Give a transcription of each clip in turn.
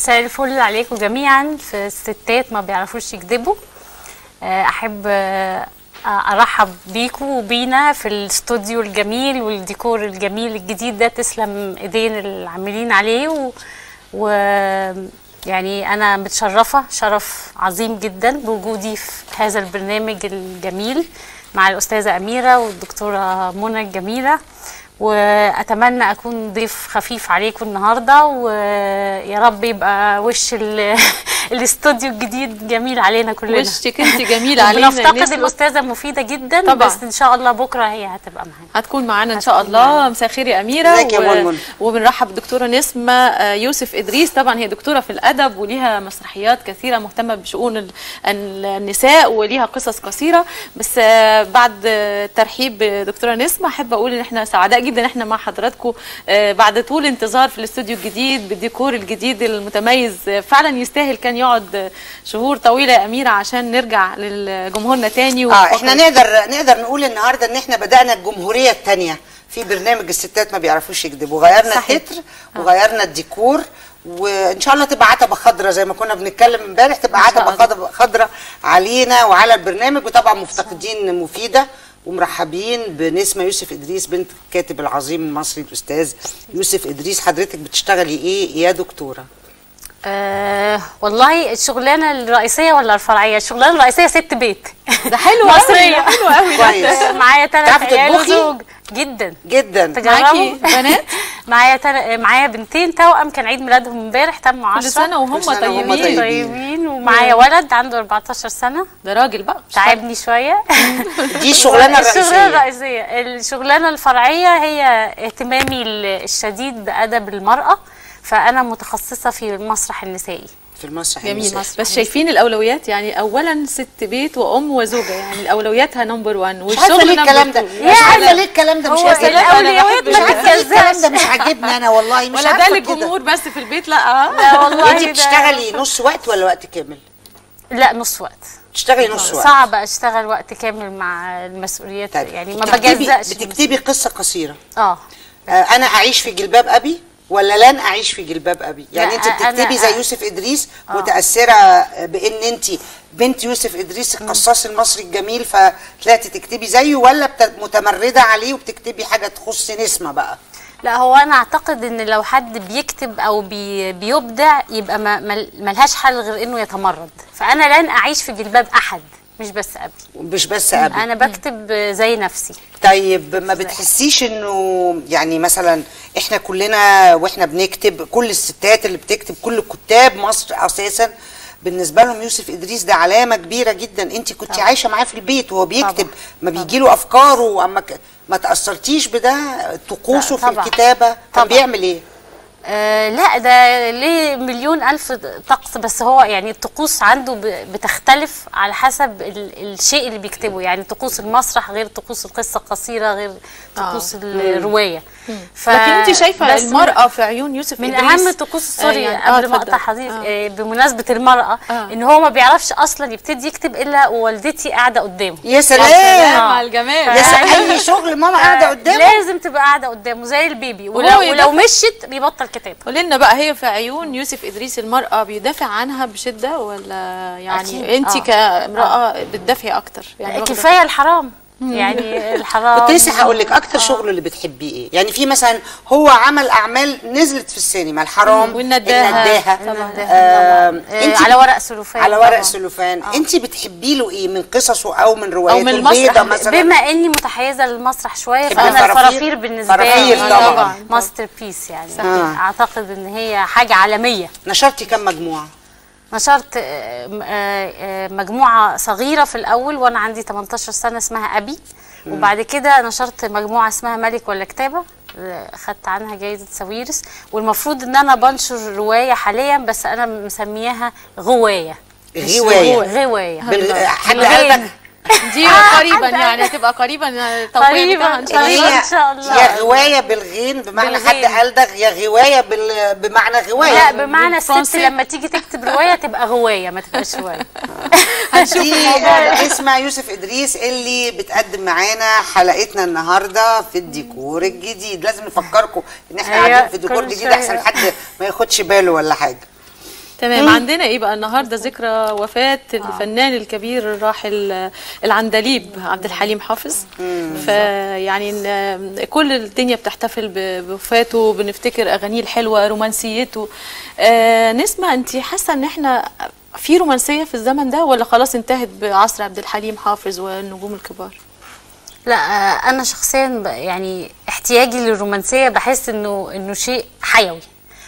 مساء الفل عليكم جميعا في الستات ما بيعرفوش يكذبوا آه، احب آه، ارحب بيكم وبينا في الاستوديو الجميل والديكور الجميل الجديد ده تسلم ايدين العاملين عليه و, و يعني انا متشرفه شرف عظيم جدا بوجودي في هذا البرنامج الجميل مع الاستاذه اميره والدكتوره منى الجميله واتمنى اكون ضيف خفيف عليكم النهارده ويا رب يبقى وش ال- الاستوديو الجديد جميل علينا كلنا وشك انت جميل علينا بنفتقد نسمة. الاستاذه مفيده جدا طبعا. بس ان شاء الله بكره هي هتبقى معانا هتكون معانا ان شاء هتكون معانا. الله مساء الخير يا اميره ازيك يا منمن؟ وبنرحب بالدكتوره نسمه آه، يوسف ادريس طبعا هي دكتوره في الادب وليها مسرحيات كثيره مهتمه بشؤون ال- ال- النساء وليها قصص قصيره بس آه، بعد آه، الترحيب بدكتوره نسمه احب اقول ان احنا سعداء جدا ان احنا مع حضراتكم آه، بعد طول انتظار في الاستوديو الجديد بالديكور الجديد المتميز آه، فعلا يستاهل كان يقعد آه، شهور طويله يا اميره عشان نرجع لجمهورنا تاني اه ونفكر- احنا نقدر نقدر نقول النهارده ان احنا بدانا الجمهوريه الثانيه في برنامج الستات ما بيعرفوش يكذبوا غيرنا صحيح. التتر وغيرنا الديكور وان شاء الله تبقى عتبه خضراء زي ما كنا بنتكلم امبارح تبقى إن شاء عتبه الله. خضراء- خضراء علينا وعلى البرنامج وطبعا مفتقدين مفيده ومرحبين بنسمه يوسف ادريس بنت الكاتب العظيم المصري الاستاذ يوسف ادريس حضرتك بتشتغلي ايه يا دكتوره أه والله الشغلانه الرئيسيه ولا الفرعيه الشغلانه الرئيسيه ست بيت ده حلو مصرية. قوي حلو قوي كويس معايا ثلاث تعرفي عيال تطبخي؟ وزوج جدا جدا معاكي تجربوا بنات معايا تل... معايا بنتين توأم كان عيد ميلادهم امبارح تم 10 كل سنه وهم كل سنة وهم طيبين طيبين. طيبين ومعايا ولد عنده 14 سنه ده راجل بقى مش تعبني شويه دي الشغلانه الشغلانه الرئيسيه الرئيسيه الشغلانه الفرعيه هي اهتمامي ال- الشديد بادب المراه فانا متخصصه في المسرح النسائي في المسرح جميل المسرحي. بس شايفين الاولويات يعني اولا ست بيت وام وزوجه يعني اولوياتها نمبر 1 مش عارفه ليه الكلام ده مش عارفه ليه الكلام ده مش هو عارفه ليه الاولويات مش ما عارفه ليه الكلام تتجزاش ده مش عاجبني انا والله مش ولا عارفه ده كده. للجمهور بس في البيت لا لا والله انت ده- بتشتغلي نص وقت ولا وقت كامل لا نص وقت بتشتغلي نص وقت صعب اشتغل وقت كامل مع المسؤوليات طيب. يعني ما بتكتبي- بجزأش بتكتبي قصه قصيره اه آه انا اعيش في جلباب ابي ولا لن اعيش في جلباب ابي يعني لا، انت أنا- بتكتبي زي يوسف ادريس متاثره بان انت بنت يوسف ادريس القصاص المصري الجميل فطلعتي تكتبي زيه ولا بت- متمرده عليه وبتكتبي حاجه تخص نسمه بقى لا هو انا اعتقد ان لو حد بيكتب او بي بيبدع يبقى ما مل- ملهاش حل غير انه يتمرد فانا لن اعيش في جلباب احد مش بس ابي مش بس ابي انا بكتب زي نفسي طيب ما بتحسيش انه يعني مثلا احنا كلنا واحنا بنكتب كل الستات اللي بتكتب كل كتاب مصر اساسا بالنسبه لهم يوسف ادريس ده علامه كبيره جدا انت كنت عايشه معاه في البيت وهو بيكتب طبعا. ما بيجي له افكاره اما ك... ما تاثرتيش بده طقوسه لا، في طبعا. الكتابه كان طبعا. بيعمل ايه آه لا ده ليه مليون ألف طقس بس هو يعني الطقوس عنده ب- بتختلف على حسب ال الشيء اللي بيكتبه يعني طقوس المسرح غير طقوس القصة القصيرة غير طقوس الرواية ف- لكن انت شايفه بس المراه في عيون يوسف من إدريس اهم طقوس سوري آه يعني- آه، قبل ما اتفضل. اقطع حضرتك آه. آه. بمناسبه المراه آه. ان هو ما بيعرفش اصلا يبتدي يكتب الا ووالدتي قاعده قدامه يا سلام سلام على الجمال يا سلام اي شغل ماما قاعده قدامه لازم تبقى قاعده قدامه زي البيبي وهو ولو, يدافع. ولو مشيت بيبطل كتابه قولي لنا بقى هي في عيون يوسف ادريس المراه بيدافع عنها بشده ولا يعني أكيد. انت آه. كامراه بتدافعي اكتر يعني واخدة- كفايه الحرام يعني الحرام كنت لسه هقول لك اكتر شغل اللي بتحبيه ايه يعني في مثلا هو عمل اعمال نزلت في السينما الحرام والنداهة. النداهة طبعاً. آه آه، انت على ورق سلوفان على ورق طبعاً. سلوفان انت بتحبي له ايه من قصصه او من رواياته من المسرح. البيضة مثلا بما اني متحيزه للمسرح شويه تحبي فانا الفرافير؟ الفرافير بالنسبه فرافير لي طبعاً. ماستر بيس يعني آه. اعتقد ان هي حاجه عالميه نشرتي كم مجموعه نشرت آه، م- آه، آه، مجموعة صغيرة في الأول وأنا عندي 18 سنة اسمها أبي وبعد كده نشرت مجموعة اسمها ملك ولا كتابة آه، خدت عنها جايزة ساويرس والمفروض إن أنا بنشر رواية حاليا بس أنا مسمياها غواية مش غواية. غو- غواية بال... حد بالغين. قلبك دي قريبا يعني هتبقى قريبا التوقيع قريباً. بتاعها ان شاء قريباً. الله إن شاء الله. يا غوايه بالغين بمعنى بالغين. حد قلدغ يا غوايه بال... بمعنى غوايه لا بمعنى الست بالفرنسي. لما تيجي تكتب رواية تبقى غواية ما تبقاش رواية هنشوف دي اسمها يوسف ادريس اللي بتقدم معانا حلقتنا النهارده في الديكور الجديد لازم نفكركم ان احنا أيوة، قاعدين في ديكور كل جديد شوية. احسن حد ما ياخدش باله ولا حاجه تمام عندنا ايه بقى النهارده ذكرى وفاه الفنان الكبير الراحل العندليب عبد الحليم حافظ فيعني إن كل الدنيا بتحتفل ب- بوفاته بنفتكر اغانيه الحلوه رومانسيته آه نسمع انت حاسه ان احنا في رومانسيه في الزمن ده ولا خلاص انتهت بعصر عبد الحليم حافظ والنجوم الكبار لا آه، انا شخصيا ب- يعني احتياجي للرومانسيه بحس انه انه شيء حيوي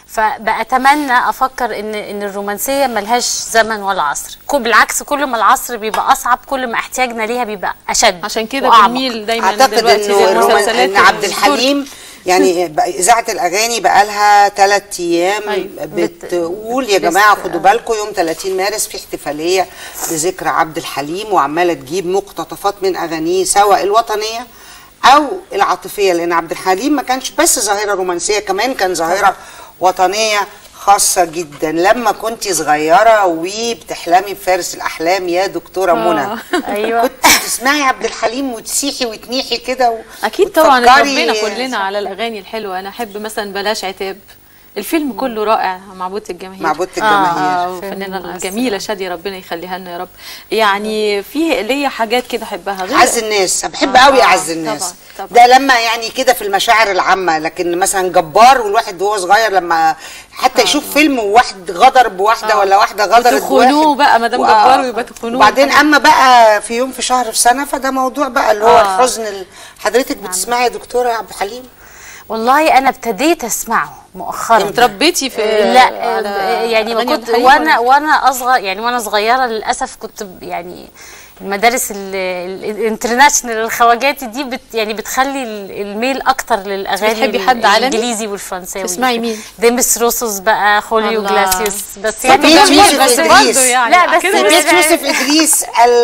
فبأتمنى افكر ان ان الرومانسيه ملهاش زمن ولا عصر كل بالعكس كل ما العصر بيبقى اصعب كل ما احتياجنا ليها بيبقى اشد عشان كده وأعمق. بنميل دايما اعتقد دلوقتي انه الرومان- للمسلسلات ان عبد التركي. الحليم يعني بقى- اذاعه الاغاني بقى لها ثلاث ايام أيوة. بتقول يا جماعه خدوا بالكم يوم 30 مارس في احتفاليه بذكرى عبد الحليم وعماله تجيب مقتطفات من اغانيه سواء الوطنيه او العاطفيه لان عبد الحليم ما كانش بس ظاهره رومانسيه كمان كان ظاهره وطنيه خاصة جدا لما كنت صغيرة وبتحلمي بفارس الأحلام يا دكتورة منى أيوة. كنت تسمعي عبد الحليم وتسيحي وتنيحي كده و... اكيد طبعا وتفكري- اتربينا كلنا على الاغاني الحلوه انا احب مثلا بلاش عتاب الفيلم كله رائع معبود الجماهير معبود الجماهير. آه فيلم الفنانه مؤثر. الجميله شاديه ربنا يخليها لنا يا رب يعني في ليا حاجات كده احبها غير اعز الناس أنا بحب آه، قوي آه، اعز الناس طبعاً، طبعاً. ده لما يعني كده في المشاعر العامه لكن مثلا جبار والواحد وهو صغير لما حتى يشوف فيلم وواحد غدر بواحده ولا واحده غدرت وتخونوه بواحد. بقى، مادام و- جبار يبقى تخونوه. وبعدين اما بقى في يوم في شهر في سنه فده موضوع بقى اللي هو آه. الحزن ال- حضرتك بتسمعي يا دكتوره عبد الحليم والله انا ابتديت اسمعه مؤخرا اتربيتي في لا على آه، يعني ما أغاني كنت عبد الحليم وانا ولا؟ وانا اصغر يعني وانا صغيره للاسف كنت ب- يعني المدارس ال- ال- الانترناشونال الخواجاتي دي بت يعني بتخلي ال- الميل اكتر للاغاني بتحبي ال- حد عالمي؟ الانجليزي والفرنساوي تسمعي مين؟ ديمس روسوس بقى خوليو الله. جلاسيوس بس طب يعني مين مش يوسف برضه- إدريس؟ برضه يعني لا، بس كده في مش بيت يعني- يوسف ادريس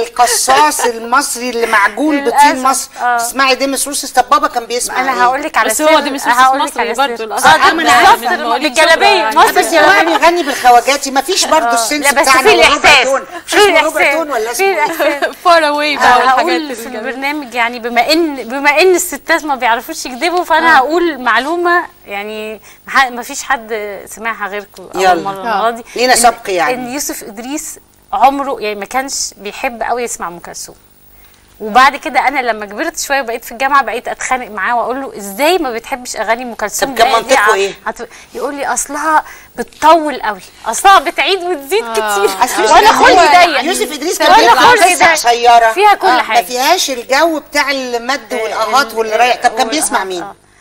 القصاص المصري اللي معجون بطين للأسف، مصر آه. تسمعي ديمس روسس طب بابا كان بيسمع انا إيه؟ هقول لك على بس هو سر- دي مسلسل هقول لك مصري على برضه سر. الأصل. اه آه، ما أنا ده عارفة. مصر مواليد بالجلابيه شبرا يعني. مصر بس هو بالجلابيه بيغني بالخواجاتي ما فيش برضه السنس لا بس بتاعنا في هو ربع الاحساس تون مش في اسمه ربع الاحساس تون ولا في اسمه إيه؟ الاحساس فار اواي بقى والحاجات هقول في الجميلة. البرنامج يعني بما ان بما ان الستات ما بيعرفوش يكذبوا فانا هقول معلومه يعني مح- ما فيش حد سمعها غيركم يلا. اول مره المره دي لينا إن- سبق يعني. ان يوسف ادريس عمره يعني ما كانش بيحب قوي يسمع ام كلثوم وبعد كده انا لما كبرت شويه بقيت في الجامعه بقيت اتخانق معاه واقول له ازاي ما بتحبش اغاني ام كلثوم طب كان ده- دي منطقه ع- إيه؟ هت- يقول لي اصلها بتطول قوي اصلها بتعيد وتزيد كتير أصل وانا هو خلقي ضيق يوسف ادريس كان وانا بيطلع خلقي قصه ضيق. قصيره فيها كل آه، حاجه ما فيهاش الجو بتاع المد والاهات واللي رايح طب كان بيسمع مين؟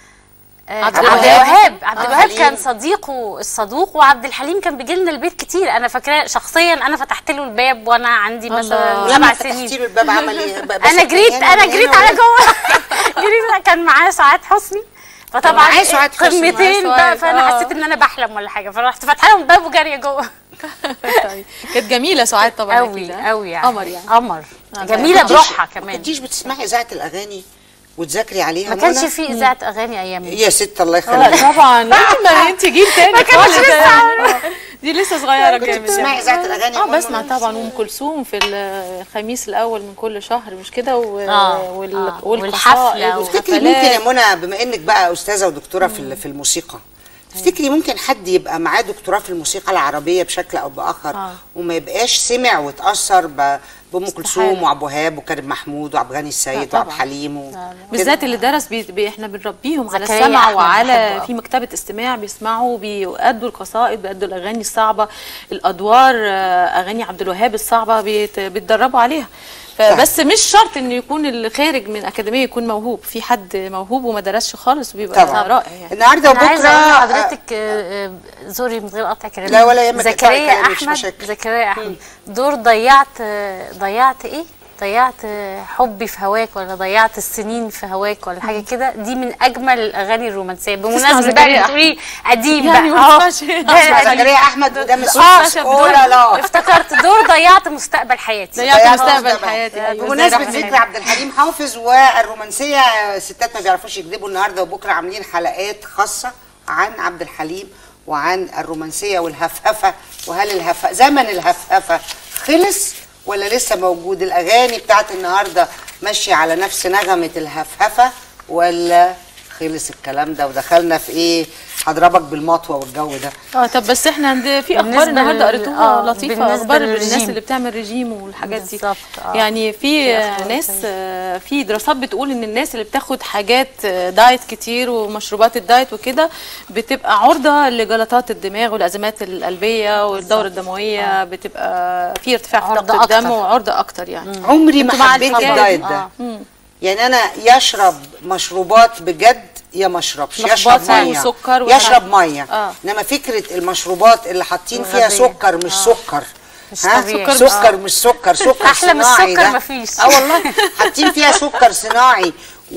عبد عبد الوهاب الوهاب. عبد آه، الوهاب حليم. كان صديقه الصدوق وعبد الحليم كان بيجي لنا البيت كتير انا فاكراه شخصيا انا فتحت له الباب وانا عندي مثلا ولما سبع فتحتي سنين له الباب عمل ايه؟ ب- بس انا جريت كان انا هنا جريت وهنا على جوه جريت كان معاه سعاد حسني فطبعا معاه سعاد حسني. قمتين معاه بقى سعاد، فانا آه. حسيت ان انا بحلم ولا حاجه فرحت فاتحه لهم الباب وجاريه جوه طيب. كانت جميله سعاد طبعا قوي أكيد، ها؟ قوي يعني قمر يعني قمر آه، جميله كنتيش- بروحها ما كمان كنتيش بتسمعي اذاعه الاغاني وتذاكري عليها ما كانش منى؟ في اذاعه اغاني ايامي يا ست الله لا يخليك طبعا انت ما انت جيل تاني كانتش خالص لسه آه. دي لسه صغيره كنت جامد بتسمعي يعني. اذاعه الاغاني يا اه منى؟ بسمع طبعا ام كلثوم في الخميس الاول من كل شهر مش كده و... آه، وال... آه، والقصائد والحفلة تفتكري ممكن يا منى بما انك بقى استاذه ودكتوره في ال- في الموسيقى تفتكري ممكن حد يبقى معاه دكتوراه في الموسيقى العربيه بشكل او باخر آه. وما يبقاش سمع واتاثر ب- بام كلثوم استحالة. وعبد الوهاب وكريم محمود وعبد الغني السيد طبعاً. وعبد الحليم و... بالذات اللي درس بي... بي... احنا بنربيهم على زكريا السمع أحمد بحبه وعلى أوي. في مكتبه استماع بيسمعوا بيأدوا القصائد بيأدوا الاغاني الصعبه الادوار آه، اغاني عبد الوهاب الصعبه بيت... بيتدربوا عليها فبس مش شرط انه يكون اللي خارج من اكاديميه يكون موهوب في حد موهوب وما درسش خالص وبيبقى طبعا رائع يعني النهارده انا عايزه اقول وبكره لحضرتك آه، آه، سوري من غير قطع كلامي لا ولا يهمك، اقطعي زكريا كلامي، مش احمد مشاكل. زكريا احمد دور ضيعت آه، ضيعت ايه ضيعت آه، حبي في هواك ولا ضيعت السنين في هواك ولا حاجه كده دي من اجمل الاغاني الرومانسيه بمناسبه بقى زكريا اللي بتقولي قديم يعني بقى ما أهو. تسمعش. ده اسمع قديم. زكريا احمد وده مش آه، اولا لا افتكرت دور ضيعت مستقبل حياتي ضيعت ضيعت مستقبل مستقبل. حياتي أيوة، بمناسبة زي ذكر رحمة عبد الحليم حافظ والرومانسية الستات ما بيعرفوش يكذبوا النهارده وبكره عاملين حلقات خاصة عن عبد الحليم وعن الرومانسية والهفهفة وهل الهف زمن الهفهفة خلص ولا لسه موجود الأغاني بتاعت النهارده ماشية على نفس نغمة الهفهفة ولا خلص الكلام ده ودخلنا في ايه هضربك بالمطوه والجو ده اه طب بس احنا عند في اخبار بالنسبة النهارده لل- قريتوها آه، لطيفه بالنسبة اخبار الناس للرجيم. اللي بتعمل رجيم والحاجات دي بالظبط، آه. يعني في في أخبار ناس كويسة. آه، في دراسات بتقول ان الناس اللي بتاخد حاجات آه، دايت كتير ومشروبات الدايت وكده بتبقى عرضه لجلطات الدماغ والازمات القلبيه والدوره الدمويه بتبقى في ارتفاع في عرضة ضغط الدم أكتر. وعرضه اكتر يعني عمري انتوا ما مع حبيت الحكاية الدايت دي؟ ده آه. يعني انا يشرب مشروبات بجد يا ما اشربش مخبوط يشرب فيه ميه وسكر يشرب وحاجة. ميه آه. انما فكره المشروبات اللي حاطين فيها الغازية. سكر مش سكر مش ها طبيعي. سكر, آه. سكر مش سكر سكر احلى من صناعي السكر ده. مفيش اه والله حاطين فيها سكر صناعي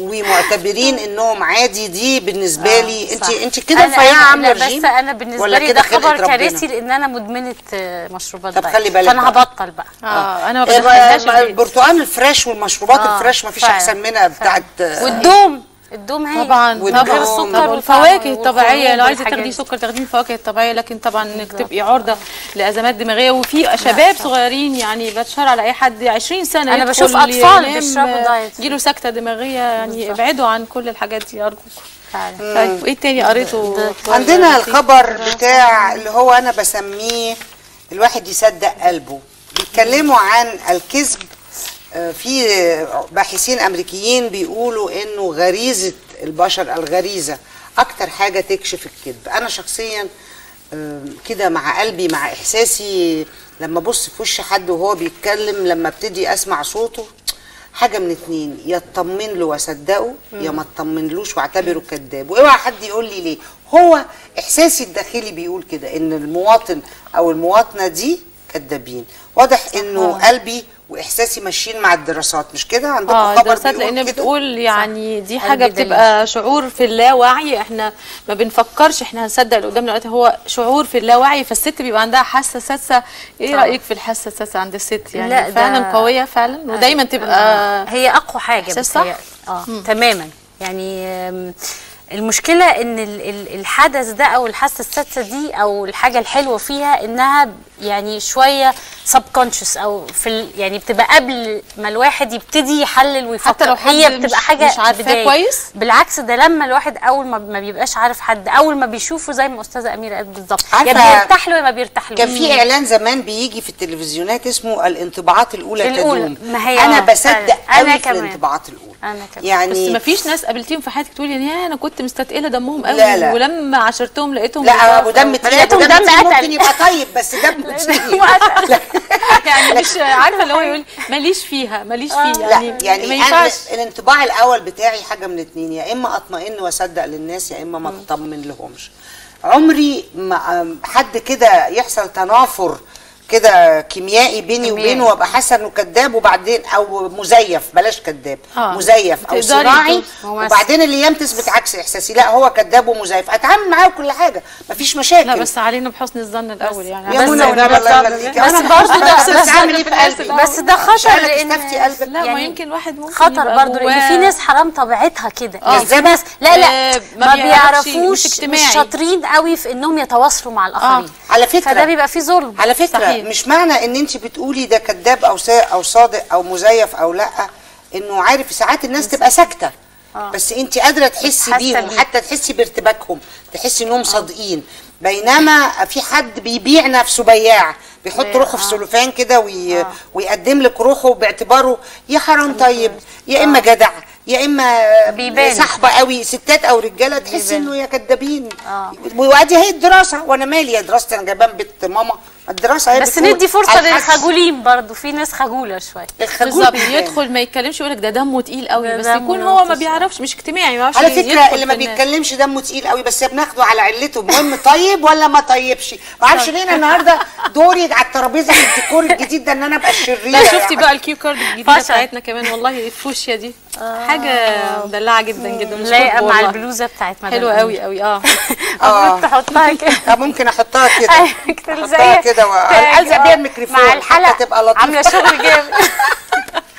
ومعتبرين انهم عادي دي بالنسبه لي انت صح. انت كده أنا- رفيعه أنا- عامله لا، رجيم بس انا بالنسبه ولا لي كده ده خلقة خبر ربنا؟ كارثي لان انا مدمنه آه، مشروبات طب دايت. خلي بالك فانا بقى. هبطل بقى اه انا ما الر- بدخلهاش الم- البيت. البرتقال الفريش والمشروبات آه، الفريش مفيش فعلا، احسن منها بتاعت والدوم الدوم هي طبعا والدوم. طبعا السكر طبعا والطعم الفواكه الطبيعيه والخروج لو عايزه والحاجات تاخدي دي. سكر تاخديه الفواكه الطبيعيه لكن طبعا انك تبقي عرضه لازمات دماغيه وفي شباب صغيرين يعني بتشار على اي حد 20 سنه أنا يدخل بشوف أطفال ينام، بيشربوا دايت. يجيله سكته دماغيه يعني ابعدوا عن كل الحاجات دي ارجوكم فعلا طيب وايه تاني قريته عندنا الخبر بتاع اللي هو انا بسميه الواحد يصدق قلبه بيتكلموا عن الكذب آه، في باحثين امريكيين بيقولوا انه غريزه البشر الغريزه اكتر حاجه تكشف الكذب انا شخصيا آه، كده مع قلبي مع احساسي لما ابص في وش حد وهو بيتكلم لما ابتدي اسمع صوته حاجه من اتنين يا اطمن له واصدقه يا ما اطمنلوش واعتبره كذاب واوعى حد يقول لي ليه هو احساسي الداخلي بيقول كده ان المواطن او المواطنه دي كذابين واضح انه قلبي واحساسي ماشيين مع الدراسات مش كده عندكم اه خبر الدراسات بيقول لان كده؟ بتقول يعني دي قلبي حاجه دليل. بتبقى شعور في اللاوعي احنا ما بنفكرش احنا هنصدق اللي قدامنا دلوقتي هو شعور في اللاوعي فالست بيبقى عندها حاسه سادسه ايه طبعا. رايك في الحاسه السادسه عند الست يعني لا، ده- فعلا قويه فعلا ودايما تبقى هي اقوى حاجه إحساس صح؟ بتهيألي. اه تماما يعني آم، المشكله ان ال- ال- الحدث ده او الحاسه السادسه دي او الحاجه الحلوه فيها انها يعني شويه سبكونشس او في ال يعني بتبقى قبل ما الواحد يبتدي يحلل ويفكر حتى لو حد هي مش- بتبقى حاجه مش عارفاه بداية. كويس؟ بالعكس ده لما الواحد اول ما ما بيبقاش عارف حد اول ما بيشوفه زي ما استاذه اميره قالت بالظبط يا عارفة، بيرتاح له يا ما بيرتاح له كان في اعلان زمان بيجي في التلفزيونات اسمه الانطباعات الاولى, الأولى. تدوم ما هي انا آه، بصدق فعلا. قوي أنا في كمان. الانطباعات الاولى أنا كمان. يعني بس ما فيش ناس قابلتيهم في حياتك تقولي يا انا كنت مستثقله دمهم قوي لا، لا. ولما عاشرتهم لقيتهم لا لطاف ابو دم أوي. تقيل لقيتهم ابو دم دم تقيل قتل. ممكن يبقى طيب بس دم تقيل لا. يعني مش عارفه اللي هو يقول ماليش فيها ماليش فيه يعني لا يعني ما أنا ينفعش الانطباع الاول بتاعي حاجه من اتنين يا اما اطمئن واصدق للناس يا اما ما اطمن لهمش عمري ما أم، حد كده يحصل تنافر كده كيميائي بيني كيميائي. وبينه وابقى حاسه انه كذاب وبعدين او مزيف بلاش كذاب آه. مزيف او تقدري صناعي تو- هو وبعدين الايام تثبت عكس احساسي لا هو كذاب ومزيف اتعامل معاه كل حاجه مفيش مشاكل لا بس علينا بحسن الظن الاول يعني يا بس منى ده- والنبي ده- الله ده- يخليكي بس أنا برضه ده- بس بس اعمل ايه في قلبي بس ده مش خطر قالك لان استفتي قلبك لا ما يعني يمكن واحد ممكن خطر يبقى برضه لان جواه- في ناس حرام طبيعتها كده آه. يعني في ناس لا لا آه، ما ما بيعرفش- مش بيعرفوش اجتماعي. مش شاطرين قوي في انهم يتواصلوا مع الاخرين على فكرة- فده بيبقى فيه ظلم على فكره صحيح. مش معنى ان انت بتقولي ده كذاب او سا او صادق او مزيف او لا انه عارف ساعات الناس تبقى ساكته بس انت قادره تحسي حاسة بيهم بيه. حتى تحسي بارتباكهم تحسي انهم صادقين بينما في حد بيبيع نفسه بياع بيحط بيع، روحه في آه. سلوفان كده وي... ويقدم لك روحه باعتباره يا حرام طيب يا اما جدع يا اما بيبان. صاحبه قوي ستات او رجاله تحسي بيبان. انه يا كدابين آه. وادي هي الدراسه وانا مالي يا دراستي انا جايباها من بيت ماما الدراسه هي بس بتقول ندي فرصه على الحدس. للخجولين برضه في ناس خجوله شويه الخجول بالظبط بيبان. يدخل ما يتكلمش يقول لك ده دمه تقيل قوي ده بس دمه يكون هو ما تقيل. بيعرفش مش اجتماعي ما يعرفش على فكره يدخل اللي ما في الناس. بيتكلمش دمه تقيل قوي بس بناخده على علته المهم طيب ولا ما طيبش ما اعرفش ليه أنا النهارده دوري على الترابيزه في الديكور الجديد ده ان انا ابقى الشريره لا شفتي يعني. بقى الكيو كارد الجديده فشل. بتاعتنا كمان والله الفوشيا دي حاجه مدلعه جدا جدا مش لايقه كذب مع والله. البلوزه بتاعت مدام حلوه أمير. قوي قوي اه آه. تحطها كده آه، ممكن احطها كده كده احطها زي كده والزق بيها الميكروفون مع حتى الحلقه تبقى لطيفه عامله شغل جامد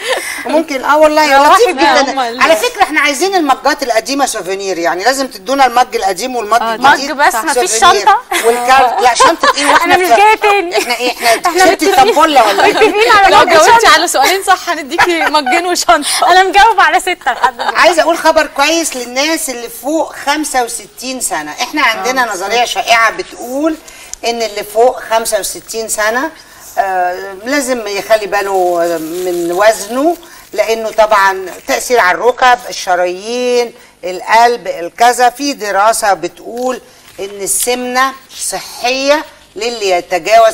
ممكن اه والله روحي لطيف بقى جدا هما ال- على فكره احنا عايزين المجات القديمه سوفينير يعني لازم تدونا المج القديم والمج آه، الجديد مج بس مفيش سوفينير. شنطة؟ والكارت لا شنطه ايه واحنا أنا مش في- جاية تاني. احنا ايه احنا إحنا شلتي طنبله ولا ايه متفقين على لو مج جاوبتي شنطة. على سؤالين صح هنديكي مجين وشنطه انا مجاوب على ستة لحد دلوقتي عايزه اقول خبر كويس للناس اللي فوق 65 سنه احنا عندنا نظريه شائعه بتقول ان اللي فوق 65 سنه آه لازم يخلي باله من وزنه لانه طبعا تاثير على الركب الشرايين القلب الكذا في دراسه بتقول ان السمنه صحيه للي يتجاوز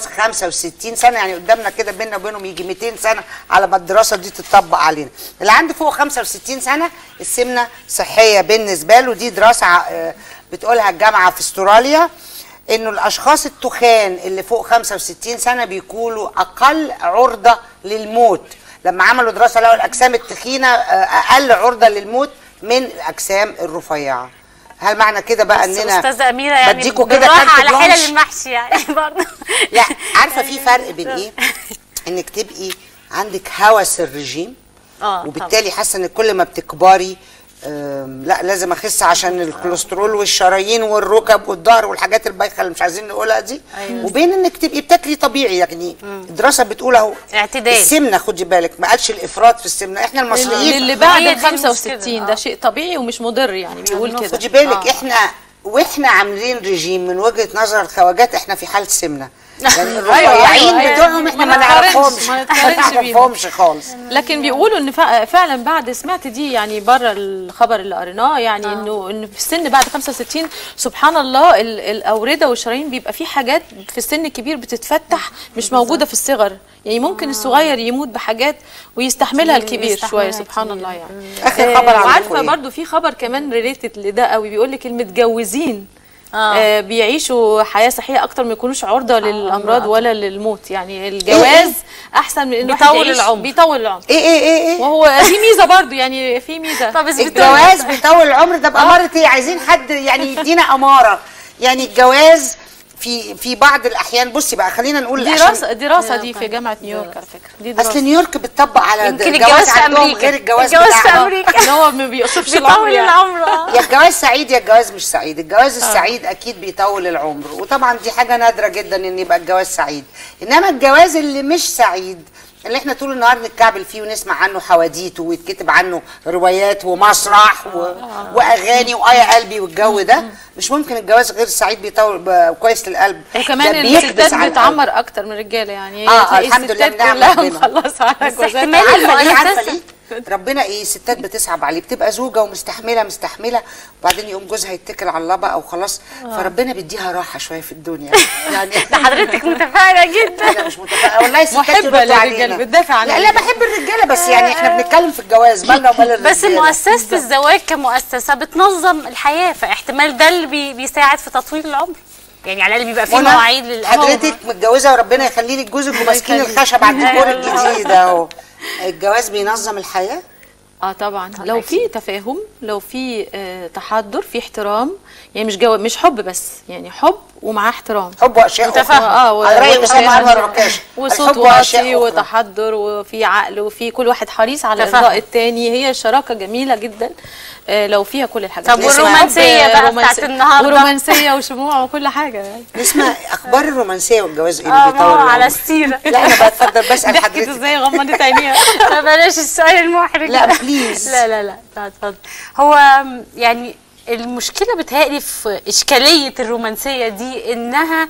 65 سنه يعني قدامنا كده بينا وبينهم يجي 200 سنه على ما الدراسه دي تطبق علينا اللي عنده فوق 65 سنه السمنه صحيه بالنسبه له دي دراسه آه، بتقولها الجامعه في استراليا انه الاشخاص التخان اللي فوق 65 سنه بيكونوا اقل عرضه للموت لما عملوا دراسه لقوا الاجسام التخينه آه، اقل عرضه للموت من الاجسام الرفيعه هل معنى كده بقى بس اننا استاذه اميره يعني بديكوا كده بالراحه كارت على بلانش؟ حلل المحشي يعني برضه لا عارفه في فرق بين ايه انك تبقي عندك هوس الرجيم اه وبالتالي حاسه ان كل ما بتكبري آم، لا لازم اخس عشان الكوليسترول والشرايين والركب والظهر والحاجات البايخه اللي مش عايزين نقولها دي أيوة. وبين انك تبقي بتاكلي طبيعي يعني الدراسه بتقول اهو اعتدال. السمنه خدي بالك ما قالش الافراط في السمنه احنا المصريين للي بعد هي ال دي المشكلة. 65 ده شيء طبيعي ومش مضر يعني بيقول كده خدي بالك آه. احنا واحنا عاملين رجيم من وجهه نظر الخواجات احنا في حاله سمنه يعني أيوة، الرفيعين أيوة. بتوعهم احنا ما ما نتقارنش- نعرفهمش ما ما نتقارنش بيهم. نعرفهمش خالص لكن بيقولوا ان فع- فعلا بعد سمعت دي يعني بره الخبر اللي قريناه يعني انه انه في السن بعد 65 سبحان الله ال- الاورده والشرايين بيبقى في حاجات في السن الكبير بتتفتح مش موجوده في الصغر يعني ممكن الصغير يموت بحاجات ويستحملها الكبير يستحملها شويه سبحان الكبير. الله يعني اخر خبر عندكم وعارفه ايه؟ برضو في خبر كمان ريليتد لده قوي بيقول لك المتجوزين آه. آه بيعيشوا حياه صحيه اكتر ما يكونوش عرضه للامراض ولا للموت يعني الجواز احسن من انه بيطول واحد يعيش- العمر. بيطول العمر ايه ايه ايه ايه وهو في ميزه برضو يعني في ميزه طب اثبتوا الجواز بيطول العمر ده بأمارة ايه عايزين حد يعني يدينا أمارة يعني الجواز في في بعض الأحيان بصي بقى خلينا نقول عشان- دراسه دراسه دي في جامعه نيويورك على فكره دي دراسه أصل نيويورك بتطبق على يمكن الجواز الجواز في عندهم امريكا غير الجواز الجواز في بتاعنا. امريكا ان هو ما بيقصفش العمر بيطول يعني. العمر آه. يا الجواز سعيد يا الجواز مش سعيد الجواز السعيد اكيد بيطول العمر وطبعا دي حاجه نادره جدا ان يبقى الجواز سعيد انما الجواز اللي مش سعيد اللي احنا طول النهار نتكعبل فيه ونسمع عنه حواديت ويتكتب عنه روايات ومسرح و... واغاني وآية قلبي والجو ده مش ممكن الجواز غير سعيد بيطول ب- كويس للقلب وكمان ده بيكبس الستات على القلب. بتعمر اكتر من الرجاله يعني آه، آه، تلاقي الحمد لله الستات بنعم كلها ربنا. مخلصه على بس جوازاتها احتمال عارفه ليه عارفه المؤسسة- ليه ربنا ايه الستات بتصعب عليه بتبقى زوجه ومستحمله مستحمله وبعدين يقوم جوزها يتكل على الله بقى وخلاص فربنا بيديها راحه شويه في الدنيا يعني ده حضرتك متفائله جدا انا مش متفائله والله الستات محبة يردوا للرجال، علينا. بتدافع عن لا لا الرجال. بحب الرجاله بس يعني احنا بنتكلم في الجواز مالنا ومال الرجاله بس مؤسسه الزواج كمؤسسه بتنظم الحياه فاحتمال ده اللي بي بيساعد في تطويل العمر يعني على الاقل بيبقى في منى، مواعيد للأهل حضرتك متجوزه وربنا يخلي لك جوزك وماسكين يخليك. الخشب على الديكور الجديد اهو الجواز بينظم الحياه اه طبعا لو في تفاهم لو في آه تحضر في احترام يعني مش جو مش حب بس يعني حب ومعاه احترام حب واشياء وتفاهم. أخرى. اه و- على راي و- اسامه انور عكاشه وصوت الحب وأشياء واطي أخرى. وتحضر وفي عقل وفي كل واحد حريص على تفاهم. ارضاء التاني هي شراكه جميله جدا آه لو فيها كل الحاجات طب دي. والرومانسية حب، بقى رومانسي- بتاعت النهاردة؟ ورومانسيه وشموع وكل حاجه يعني نسمع اخبار الرومانسيه والجواز ايه اه اللي ما هو بيطول على العمر؟ السيره لا انا بتفضل بسال ضحكت حضرتك ازاي غمضت عينيها بلاش السؤال المحرج لا، ده. بليز. لا لا لا لا اتفضل هو م، يعني المشكله بتهيألي في اشكاليه الرومانسيه دي انها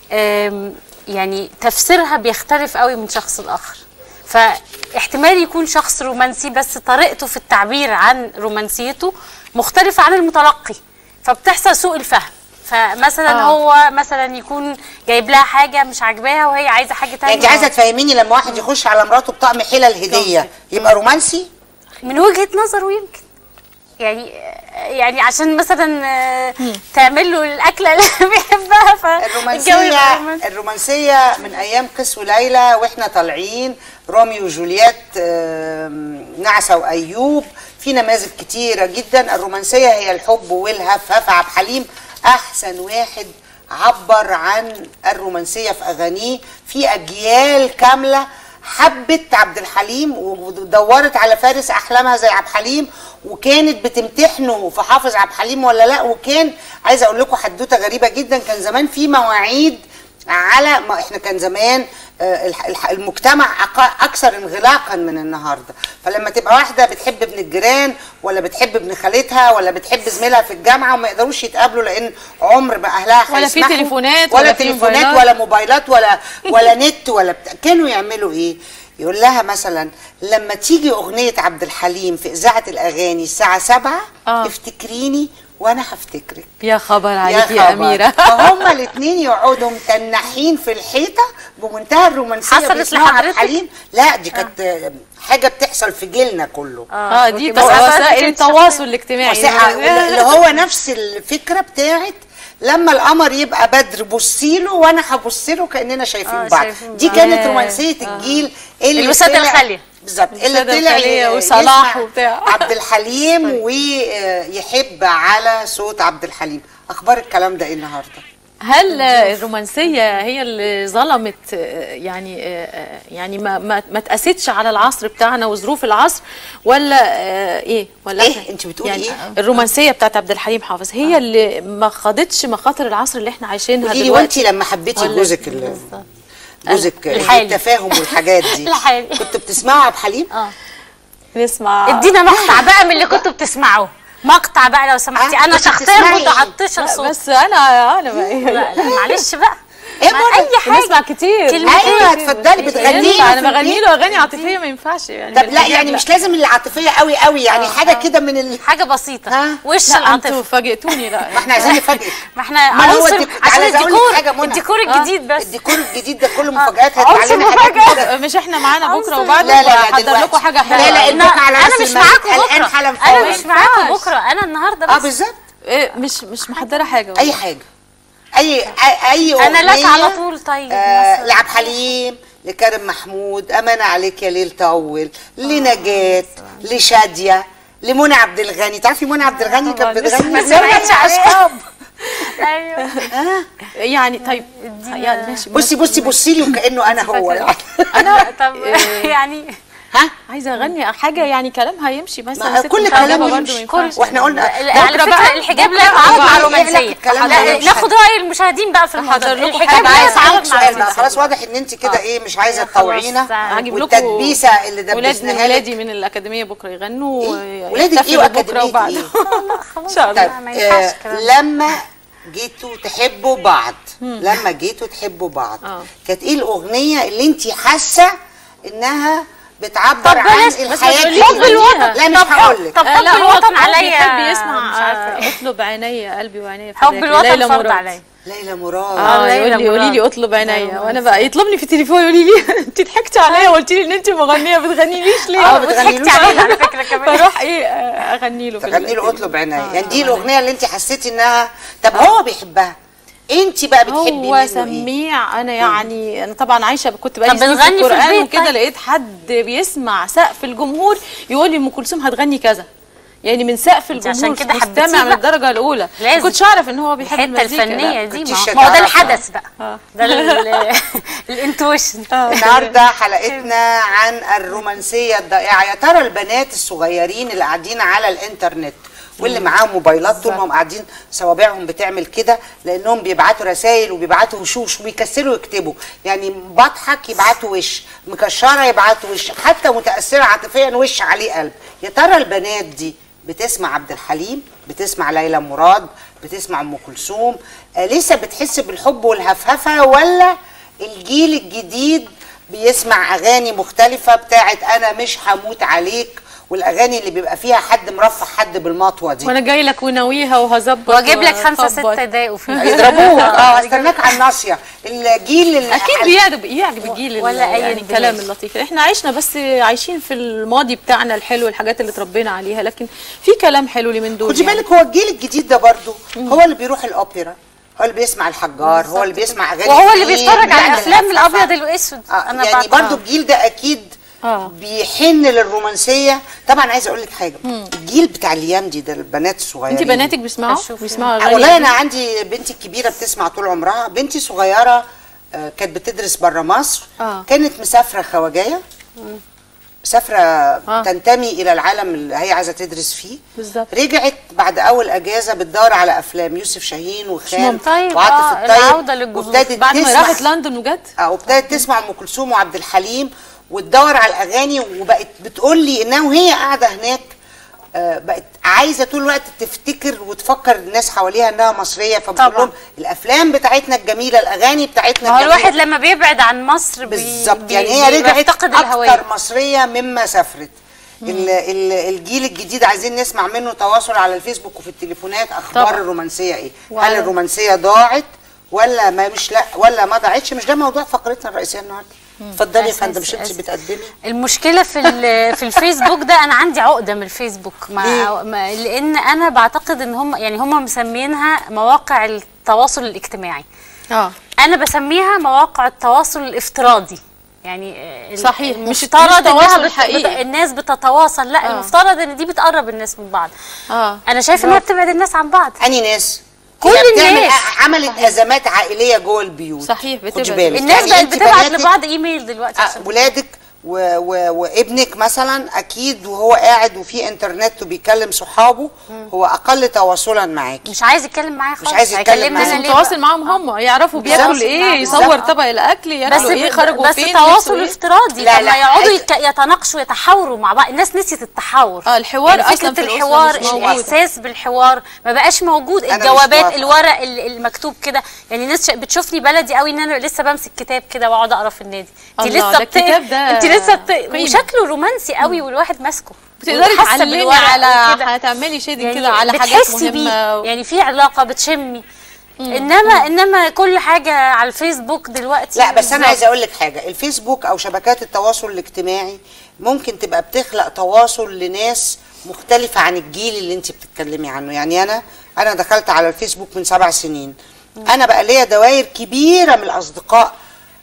آم، يعني تفسيرها بيختلف قوي من شخص لاخر فاحتمال يكون شخص رومانسي بس طريقته في التعبير عن رومانسيته مختلفه عن المتلقي فبتحصل سوء الفهم فمثلا آه. هو مثلا يكون جايب لها حاجه مش عاجباها وهي عايزه حاجه تانية يعني انت عايزه تفهميني لما واحد يخش على مراته بطقم حلل هديه يبقى رومانسي من وجهة نظره يمكن يعني يعني عشان مثلا آه، تعمل له الاكله اللي بيحبها فالجو يبقى الرومانسيه رومانسي. الرومانسيه من ايام قس وليلى واحنا طالعين روميو وجولييت آم، نعسه وايوب في نماذج كتيره جدا الرومانسيه هي الحب والهفهف عبد الحليم احسن واحد عبر عن الرومانسيه في اغانيه في اجيال كامله حبت عبد الحليم ودورت على فارس احلامها زي عبد الحليم وكانت بتمتحنه في حافظ عبد الحليم ولا لا وكان عايزه اقول لكم حدوته غريبه جدا كان زمان في مواعيد على ما احنا كان زمان آه، الح- الح- المجتمع أق- اكثر انغلاقا من النهارده فلما تبقى واحده بتحب ابن الجيران ولا بتحب ابن خالتها ولا بتحب زميلها في الجامعه وما يقدروش يتقابلوا لان عمر ما اهلها ولا في هيسمحوا، تليفونات ولا ولا في تليفونات موبايلات. ولا موبايلات ولا ولا نت ولا بتاع كانوا يعملوا ايه يقول لها مثلا لما تيجي اغنيه عبد الحليم في اذاعه الاغاني الساعه 7 آه. افتكريني وانا هفتكرك يا خبر عليك يا, خبر. اميره فهم الاثنين يقعدوا متنحين في الحيطه بمنتهى الرومانسيه حصلت بيسمعوا عبد لحضرتك؟ الحليم لا دي كانت آه. حاجه بتحصل في جيلنا كله اه دي بس بس أصلاً وسائل كانت التواصل الاجتماعي وسع- اللي هو نفس الفكره بتاعت لما القمر يبقى بدر بصي له وانا هبص له كاننا شايفين آه، بعض شايفين دي بعض. كانت رومانسيه الجيل اللي الوسادة طلع- الخالية. بالظبط اللي الوسادة طلع الخالية ي- وصلاح يسمع وبتاع. عبد الحليم ويحب على صوت عبد الحليم اخبار الكلام ده ايه النهارده هل الرومانسيه هي اللي ظلمت آه، يعني آه، آه، يعني ما ما ما تقاستش على العصر بتاعنا وظروف العصر ولا آه، ايه ولا إيه؟ إحنا- أنت بتقولي يعني إيه؟ الرومانسيه بتاعت عبد الحليم حافظ هي اللي ما خاضتش مخاطر العصر اللي احنا عايشينها قولي لي دلوقتي وانت لما حبيتي ولا- جوزك ال- جوزك الحالي. التفاهم والحاجات دي الحالي. كنتوا بتسمعوا عبد الحليم؟ نسمع ادينا مقطع بقى من اللي كنتوا بتسمعوه مقطع بقى لو سمحتي آه، انا كنت شخصيا بتسمعي كنت إيه؟ عطشه صوت بس انا انا بقى لا لا معلش بقى إيه ما مرة؟ اي حاجه بنسمع كتير كلمتين. ايوه اتفضلي بتغني ينفع انا بغني له اغاني عاطفيه ما ينفعش يعني طب لا يعني مش لازم العاطفيه قوي قوي يعني حاجه كده من ال... حاجه بسيطه ها؟ وش لا انتوا العاطفه فاجئتوني لا ما احنا عايزين نفاجئك ما احنا ما هو عنصر الديك- عشان عايزة أقول لك الديكور حاجة منى. الديكور الجديد بس الديكور الجديد ده كله مفاجآت عنصر هتعلمي حاجات مفاجأة. كده مش احنا معانا بكره عنصر. وبعد لا لا لا هحضر دلوقتي. لكم حاجه حلوه لا لا أوي. البكرة على انا راس مش الملك. معاكم الآن بكره حالا انا فوق. مش معاكم ينفعش. بكره انا النهارده اه بس بالظبط إيه مش مش محضره حاجه اي حاجه اي اي, أي أنا لك أغنية، على طول طيب آه مثلاً. لعبد حليم لكريم محمود امانه عليك يا ليل طول لنجاة لشاديه لمنى عبد الغني تعرفي منى عبد الغني كانت طبعاً، لسه بتغني ما زمان سمعتش عليها. اصحاب ايوه يعني طيب يعني ماشي بصي بصي بصي لي وكانه انا هو يعني انا طب يعني ها عايزه اغني حاجه يعني كلامها يمشي بس ما أنا ست كل متعلمة كلامه برضه يمشي. ما ينفعش. واحنا قلنا على بكرة فكره بقى- الحجاب لا بكرة يتعارض بقى مع إيه الرومانسيه لك الكلام لا، ده مش ناخد راي المشاهدين بقى في الموضوع أحضر لكم الحجاب حاجة. لا عايز يتعارض اسالك مع سؤال بقى الرومانسيه خلاص واضح ان انت كده ايه مش عايزه يا خلاص، تطوعينا هجيب لكم والتدبيسه اللي ولاد من دبسناها ولادي لك من الاكاديميه بكره يغنوا إيه؟ ولادك ايه ويحتفلوا بكره واكاديميه وبعد ايه؟ خلاص شاء الله. لا، طيب ما ينفعش آه الكلام ده. لما جيتوا تحبوا بعض لما جيتوا تحبوا بعض آه. كانت ايه الاغنيه اللي انت حاسه انها بتعبر طب عن بلاش- بس ما الحياه تقوليش الجديدة؟ الوطن. لا مش طب حب- هقول لك طب آه، حب لا هو الوطن هو عليا بيحب يسمع مش عارفة. آه، اطلب عينيا قلبي وعينيا حب فداك. الوطن ليلى فرض مراد. عليا ليلى مراد اه ليلى يقول لي قولي لي مراد. اطلب عينيا وانا بقى يطلبني في التليفون يقول لي انت ضحكتي عليا وقلتي لي ان انت مغنيه بتغنيليش ليه اه بتغنيلوش ضحكتي علينا على فكره كمان فاروح ايه آه، اغني له في تغني له ال- اطلب عينيا آه، يعني دي آه. الاغنيه اللي انت حسيتي انها طب هو بيحبها انت بقى بتحبي منه هو ايه سميع انا يعني انا طبعا عايشه كنت بقالي طب سنين في بنغني في القران البيت وكده طيب. لقيت حد بيسمع سقف الجمهور يقول لي ام كلثوم هتغني كذا يعني من سقف انت عشان الجمهور كده حبيتيه مستمع من بقى. الدرجه الاولى لازم. ما كنتش اعرف ان هو بيحب الحته المزيكا الفنيه لا. دي كنتيش ما ما هو ده تعرفها. الحدث بقى آه. ده ال- الانتويشن النهارده حلقتنا عن الرومانسيه الضائعه يا ترى البنات الصغيرين اللي قاعدين على الانترنت واللي معاهم موبايلات طول ما هم قاعدين صوابعهم بتعمل كده لانهم بيبعتوا رسائل وبيبعتوا وشوش وبيكسلوا يكتبوا يعني بضحك يبعتوا وش مكشره يبعتوا وش حتى متاثره عاطفيا وش عليه قلب يا ترى البنات دي بتسمع عبد الحليم بتسمع ليلى مراد بتسمع ام كلثوم آه لسه بتحس بالحب والهفهفه ولا الجيل الجديد بيسمع اغاني مختلفه بتاعت انا مش هموت عليك والاغاني اللي بيبقى فيها حد مرفع حد بالمطوه دي وانا جاي لك وناويها وهظبط واجيب لك خمسه وأخبط. سته دقايق وفي يضربوك اه استناك على الناصيه الجيل اللي اكيد بيعجب يعجب الجيل ولا ولا أي يعني انبهاج. الكلام اللطيف احنا عشنا بس عايشين في الماضي بتاعنا الحلو الحاجات اللي اتربينا عليها لكن في كلام حلو من دول خدي يعني. بالك هو الجيل الجديد ده برضو هو اللي بيروح الاوبرا هو اللي بيسمع الحجار هو اللي بيسمع اغاني وهو اللي كتير، بيتفرج على بيعمل الافلام هفهفة. الابيض والاسود آه يعني بعد- برضو الجيل ده اكيد آه. بيحن للرومانسيه طبعا عايزه اقول لك حاجه الجيل بتاع الايام دي ده البنات الصغيرين انت بناتك بيسمعوا أشوف بيسمعوا آه، اغاني والله انا عندي بنتي الكبيره بتسمع طول عمرها بنتي صغيره آه، كانت بتدرس بره مصر آه. كانت مسافره خواجايه مسافره آه. تنتمي الى العالم اللي هي عايزه تدرس فيه بالظبط. رجعت بعد اول اجازه بتدور على افلام يوسف شاهين وخان ممكن. طيب، وعاطف آه، الطيب العودة للجذور. وابتدت بعد ما تسمع- راحت لندن وجت اه وابتدت تسمع ام كلثوم وعبد الحليم وتدور على الاغاني وبقت بتقول لي انها وهي قاعده هناك آه، بقت عايزه طول الوقت تفتكر وتفكر الناس حواليها انها مصريه فبتقول طبعا. لهم الافلام بتاعتنا الجميله الاغاني بتاعتنا ما هو الجميلة. الواحد لما بيبعد عن مصر بي- بالظبط بي- يعني هي بي- رجعت بيفتقد اكتر الهوية مصريه مما سافرت ال- ال- الجيل الجديد عايزين نسمع منه تواصل على الفيسبوك وفي التليفونات اخبار طبعا. الرومانسيه ايه هل وعلى- الرومانسيه ضاعت ولا ما مش لا ولا ما ضاعتش مش ده موضوع فقرتنا الرئيسيه النهارده اتفضلي يا أساس- فندم مش انت أساس. بتقدمي المشكله في ال- في الفيسبوك ده انا عندي عقده من الفيسبوك ليه؟ ما ما لان انا بعتقد ان هم يعني هم مسمينها مواقع التواصل الاجتماعي اه انا بسميها مواقع التواصل الافتراضي يعني آه، ال- صحيح، مش- المفترض مش إنها تواصل بت- حقيقي. بت- الناس بتتواصل لا آه. المفترض ان دي بتقرب الناس من بعض اه انا شايفه انها بتبعد الناس عن بعض اني ناس كل هي بتعمل- الناس. عملت ازمات عائليه جوه البيوت صحيح، خدي بتبعد. بالك. الناس يعني بقت أنت بتبعت بناتك- لبعض ايميل دلوقتي آه، عشان ولادك و... و... وابنك مثلا اكيد وهو قاعد وفي انترنت وبيكلم صحابه هو اقل تواصلا معاكي مش عايز يتكلم معايا خالص عايز يتكلم هيكلمني معايا. أنا لازم ليه تواصل بقى؟ معاهم هم يعرفوا بالظبط. بياكل ايه بالظبط. يصور طبق الاكل بس ياكلوا ايه خرجوا بس فين تواصل لبسوا إيه. افتراضي لا، لما لا، يقعدوا عايز- يتك- يتناقشوا يتحاوروا مع بعض الناس نسيت التحاور آه، الحوار يعني أصلاً فكره في الأسرة الحوار مش موجود. الاحساس بالحوار ما بقاش موجود أنا مش الجوابات موافقة. الورق ال- المكتوب كده يعني الناس ش- بتشوفني بلدي قوي ان انا لسه بمسك كتاب كده واقعد اقرا في النادي انت الله، لسه ده الكتاب ده انت لسه بت... قيمة. وشكله رومانسي قوي والواحد ماسكه بتقدري وحاسة تعلمي بالورق على وكده. هتعملي شيدنج يعني كده على حاجات بتحسي بيه مهمه يعني في علاقه بتشمي انما انما كل حاجه على الفيسبوك دلوقتي لا بس انا بالظبط. عايزه اقول لك حاجه الفيسبوك او شبكات التواصل الاجتماعي ممكن تبقى بتخلق تواصل لناس مختلفه عن الجيل اللي انت بتتكلمي عنه يعني انا انا دخلت على الفيسبوك من سبع سنين انا بقى ليا دوائر كبيره من الاصدقاء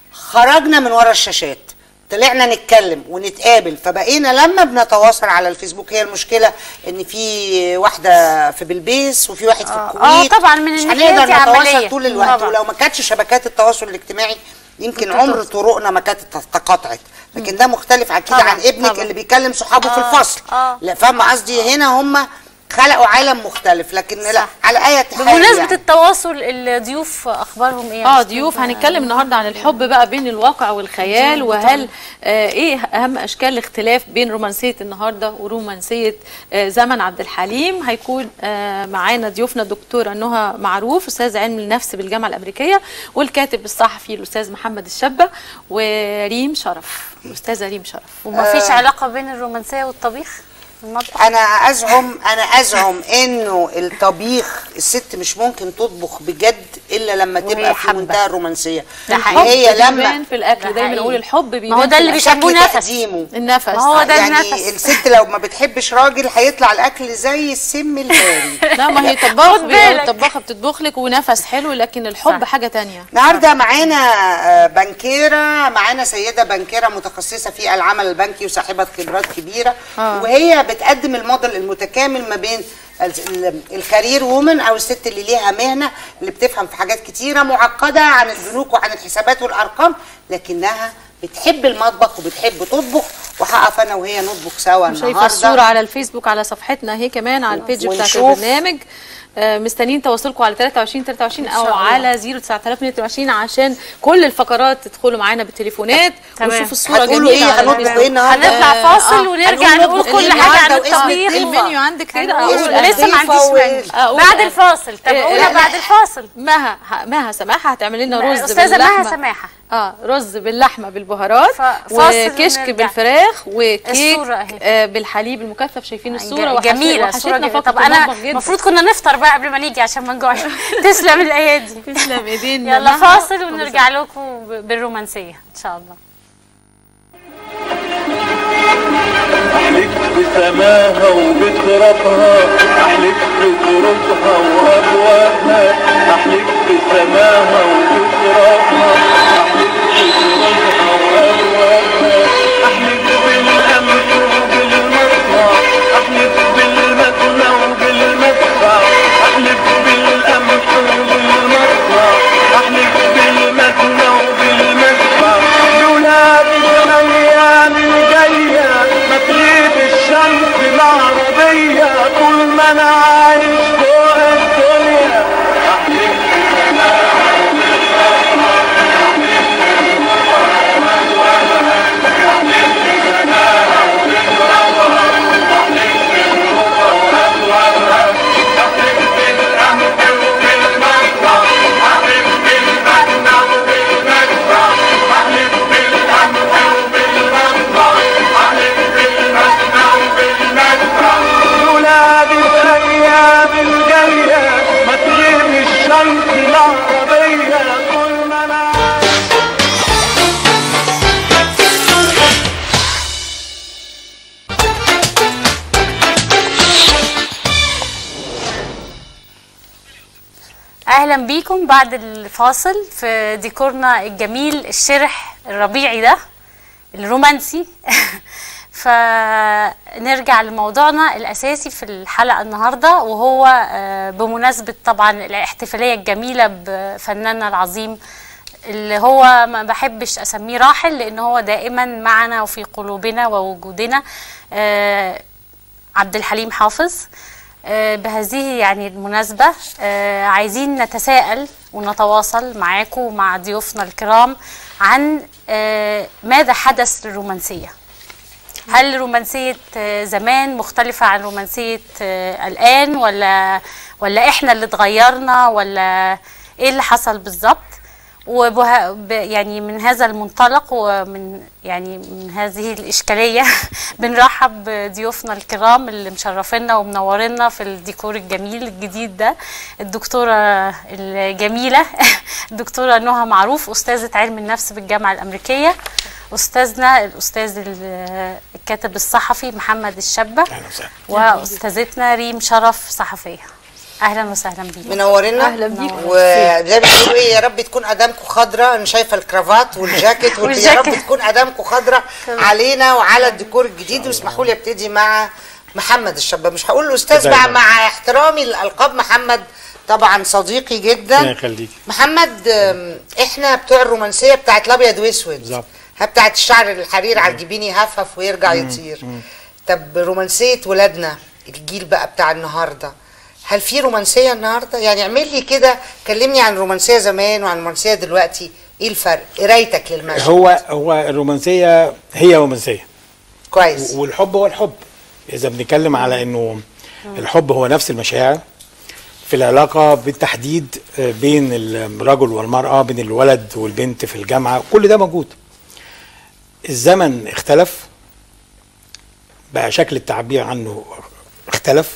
خرجنا من ورا الشاشات طلعنا نتكلم ونتقابل فبقينا لما بنتواصل على الفيسبوك هي المشكله ان في واحده في بلبيس وفي واحد في آه. الكويت آه، طبعاً من مش الناحية هنقدر دي نتواصل عملية. طول الوقت طبعاً. ولو ما كانتش شبكات التواصل الاجتماعي يمكن عمر طرقنا ما كانت تقاطعت لكن ده مختلف اكيد طبعاً، عن ابنك طبعاً. اللي بيكلم صحابه في الفصل آه. لا فاهمه قصدي هنا هم خلقوا عالم مختلف لكن لا على اي حال بمناسبة يعني. التواصل الضيوف اخبارهم ايه يا اه أستاذ؟ ضيوف هنتكلم النهارده عن الحب بقى بين الواقع والخيال وهل آه ايه اهم اشكال الاختلاف بين رومانسيه النهارده ورومانسيه آه زمن عبد الحليم هيكون آه معانا ضيوفنا الدكتوره نهى معروف استاذ علم النفس بالجامعه الامريكيه والكاتب الصحفي الاستاذ محمد الشابه وريم شرف الاستاذه ريم شرف ومفيش علاقة بين الرومانسية والطبيخ في المطبخ انا ازعم انا ازعم انه الطبيخ الست مش ممكن تطبخ بجد الا لما وهي تبقى في حابة. منتهى الرومانسيه ده الحب حقيقي. هي لما بيبان في الاكل ده دايما حقيقي. نقول الحب بيبان ما هو ده في اللي الأكل. بيسموه شكل نفس. تقديمه النفس ما هو ده يعني النفس. الست لو ما بتحبش راجل هيطلع الاكل زي السم الهاري لا ما هي طباخ خد بالك. الطباخه بتطبخ لك ونفس حلو لكن الحب صح. حاجه تانية النهارده معانا آه، بنكيره معانا سيده بنكيره متخصصه في العمل البنكي وصاحبه خبرات كبيره آه. وهي بتقدم الموديل المتكامل ما بين ال- ال- الكارير وومن او الست اللي ليها مهنه اللي بتفهم في حاجات كتيره معقده عن البنوك وعن الحسابات والارقام لكنها بتحب المطبخ وبتحب تطبخ وهقف انا وهي نطبخ سوا شايفه النهارده الصوره على الفيسبوك على صفحتنا اهي كمان على البيج بتاعت ونشوف. البرنامج آه، مستنيين تواصلكم على 23 23 او شاء الله. على 09222 عشان كل الفقرات تدخلوا معانا بالتليفونات تمام. وشوفوا الصوره هتقولوا جميله ايه على هنطبخ الفيسبوك. ايه النهارده هنطلع فاصل آه. ونرجع هنقول نقول نطبخ كل إيه حاجة عن النهاردة واسم الطبيخ المنيو عندك كده هنقول- اقول لسه ما عنديش لطيفة منيو و- بعد الفاصل تابعونا لا. بعد الفاصل مها ه- مها سماحه هتعمل لنا رز أستاذة باللحمه مها سماحة. اه رز باللحمه بالبهارات ف- فاصل وكشك ونرجع. بالفراخ وكيك الصورة أهي. آه بالحليب المكثف شايفين الصوره وحش- جميلة الصورة وحشتنا جميلة فقره طب أنا المطبخ جدا. المفروض كنا نفطر بقى قبل ما نيجي عشان ما نجوعش تسلم الأيادي تسلم ايدينا يلا مها. فاصل ونرجع لكم ب- بالرومانسية إن شاء الله احلف بسماها وبترابها احلف بطرقها وابوابها احلف بسماها وبترابها احلف بطرقها وابوابها احلف بالقمح وبالمصنع احلف بالمكنى وبالمدفع احلف بالقمح وبالمصنع احلف بالمكنى وبالمدفع اهلا بيكم بعد الفاصل في ديكورنا الجميل الشرح الربيعي ده الرومانسي فنرجع لموضوعنا الاساسي في الحلقه النهارده وهو آه، بمناسبه طبعا الاحتفاليه الجميله بفناننا العظيم اللي هو ما بحبش اسميه راحل لان هو دائما معنا وفي قلوبنا ووجودنا آه، عبد الحليم حافظ آه، بهذه يعني المناسبة آه، عايزين نتساءل ونتواصل معاكم ومع ضيوفنا الكرام عن آه، ماذا حدث للرومانسية هل رومانسية آه، زمان مختلفة عن رومانسية آه، الآن ولا ولا إحنا اللي اتغيرنا ولا إيه اللي حصل بالظبط وبه... ب... يعني من هذا المنطلق ومن يعني من هذه الإشكالية بنرحب بضيوفنا الكرام اللي مشرفينا ومنورينا في الديكور الجميل الجديد ده الدكتورة الجميلة الدكتورة نهى معروف أستاذة علم النفس بالجامعة الأمريكية أستاذنا الأستاذ ال- الكاتب الصحفي محمد الشابة اهلا وسهلا وأستاذتنا ريم شرف صحفية أهلا وسهلا بيكم منورنا أهلا بيكم. وزي ما بيقولوا ايه يا رب تكون ادامكم خضراء انا شايفه الكرافات والجاكيت وال- يا رب والجاكيت. تكون ادامكم خضراء علينا وعلى الديكور الجديد واسمحوا لي ابتدي مع محمد الشابه مش هقول له استاذ اتفضل. بقى مع احترامي للالقاب محمد طبعا صديقي ربنا جدا يخليك محمد أم، احنا بتوع الرومانسيه بتاعت الابيض واسود بالظبط. ها بتاعت الشعر الحرير على الجبين يهفف ويرجع يطير طب رومانسيه ولادنا الجيل بقى بتاع النهارده هل في رومانسيه النهارده يعني اعمل لي كده كلمني عن الرومانسيه زمان وعن الرومانسيه دلوقتي ايه الفرق قرايتك للمشهد هو هو الرومانسيه هي رومانسيه كويس والحب هو الحب اذا بنتكلم على انه الحب هو نفس المشاعر في العلاقه بالتحديد آه، بين الرجل والمراه بين الولد والبنت في الجامعه كل ده موجود الزمن اختلف بقى شكل التعبير عنه اختلف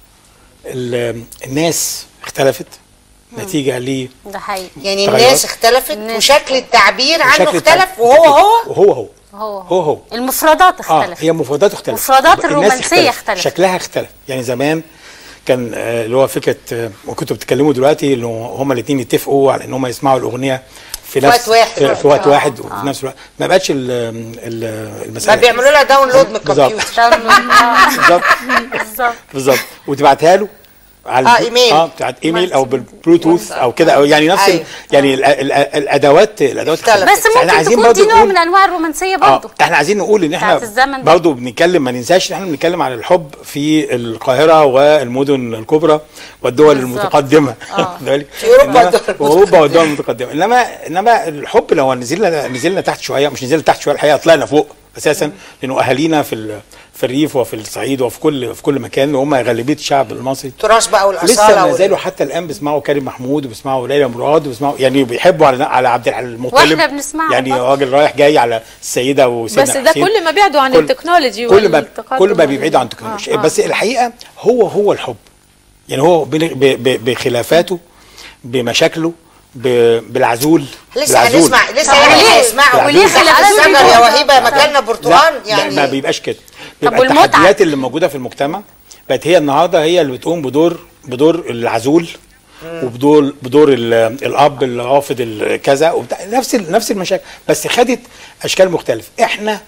ال- الناس اختلفت نتيجه ل ده حقيقي يعني تغيرات. الناس اختلفت الناس وشكل التعبير عنه شكل التع- اختلف وهو هو وهو هو هو هو هو المفردات اه اختلفت هي مفردات اختلفت مفردات الناس الرومانسية اختلفت. شكلها اختلف يعني زمان كان آه، اللي هو فكره آه، وكنتوا بتتكلموا دلوقتي انه هما الاثنين يتفقوا على ان هما يسمعوا الاغنيه في في نفس وقت واحد. في, في وقت آه. واحد وفي نفس الوقت ما بقتش ال- ال- ما المساله بيعملوا لها داونلود من بالظبط. الكمبيوتر بالظبط بالظبط بالظبط وتبعتها له على آه، الب- إيميل. اه بتاعت ايميل او بالبلوتوث او كده او يعني نفس ال- أيوة. يعني ال- ال- الادوات الادوات اختلفت. بس احنا ممكن عايزين تكون برضو دي نوع نقول- من انواع الرومانسيه اه برضه احنا عايزين نقول ان احنا بتاعت الزمن ده. برضه بنتكلم ما ننساش ان احنا بنتكلم عن الحب في القاهره والمدن الكبرى والدول بالظبط. المتقدمه آه. واخد بالك؟ في أوروبا إنما- والدول واوروبا والدول المتقدمه انما انما الحب لو نزلنا نزلنا تحت شويه مش نزلنا تحت شويه الحقيقه طلعنا فوق اساسا لانه اهالينا في ال- في الريف وفي الصعيد وفي كل في كل مكان هم غالبيه الشعب المصري التراث بقى والاصاله لسه ما وال- زالوا حتى الان بيسمعوا كريم محمود وبيسمعوا ليلى مراد وبيسمعوا يعني بيحبوا على على عبد المطلب وإحنا بنسمعه يعني برضه. راجل رايح جاي على السيده وسيدنا بس ده حسين. كل ما بعدوا عن كل- التكنولوجي كل ما والتقدم كل ما وال- بيبعدوا عن التكنولوجيا آه، آه. بس الحقيقه هو هو الحب يعني هو بين- ب- ب- بخلافاته بمشاكله ب- بالعزول لسه بالعزول. هنسمع لسه طب يعني وليه؟ هنسمعه وليه لسه خلافات هنسمع بينهم؟ يا وهيبه مكاننا برتقال لا يعني ما يعني بيبقاش كده طب بيبقى والمتعة؟ التحديات اللي موجوده في المجتمع بقت هي النهارده هي اللي بتقوم بدور بدور العزول وبدور بدور ال- الاب اللي رافض ال- كذا وبتاع نفس ال- نفس المشاكل بس خدت اشكال مختلفه احنا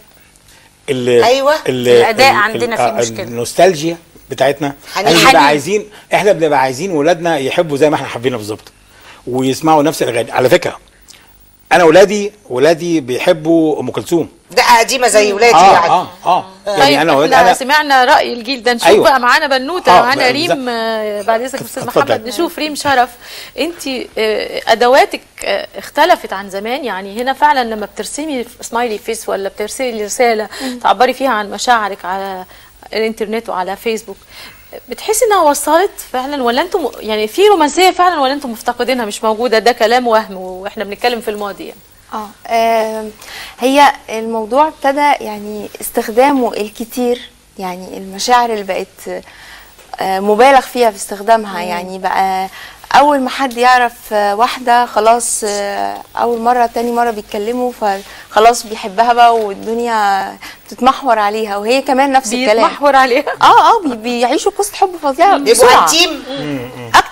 ال أيوة. ال- الأداء ال- عندنا فيه آه، مشكلة. النوستالجيا بتاعتنا حنين. احنا حنين. بنبقى عايزين احنا بنبقى عايزين ولادنا يحبوا زي ما احنا حابين بالظبط ويسمعوا نفس الاغاني على فكره انا ولادي ولادي بيحبوا ام كلثوم ده قديمه زي ولادي اه يعني اه اه طيب يعني انا ولاد احنا انا سمعنا راي الجيل ده نشوف أيوة. بقى معانا بنوته آه، معانا بقى ريم آه، بعد اذنك استاذ اتفضل. محمد نشوف ريم شرف انت آه، ادواتك آه، اختلفت عن زمان يعني هنا فعلا لما بترسمي سمايلي فيس ولا بترسلي رساله تعبري فيها عن مشاعرك على الانترنت وعلى فيسبوك بتحسي انها وصلت فعلا ولا انتم يعني في رومانسيه فعلا ولا انتم مفتقدينها مش موجوده ده كلام وهم واحنا بنتكلم في الماضي يعني اه آم، هي الموضوع ابتدى يعني استخدامه الكتير يعني المشاعر اللي بقت آه، مبالغ فيها في استخدامها يعني بقى اول ما حد يعرف آه، واحده خلاص آه، اول مره تاني مره بيتكلموا فخلاص بيحبها بقى والدنيا بتتمحور عليها وهي كمان نفس الكلام بيتمحور عليها اه اه بي- بيعيشوا قصه حب فظيعه يبقوا بسرعه انتيم اكتر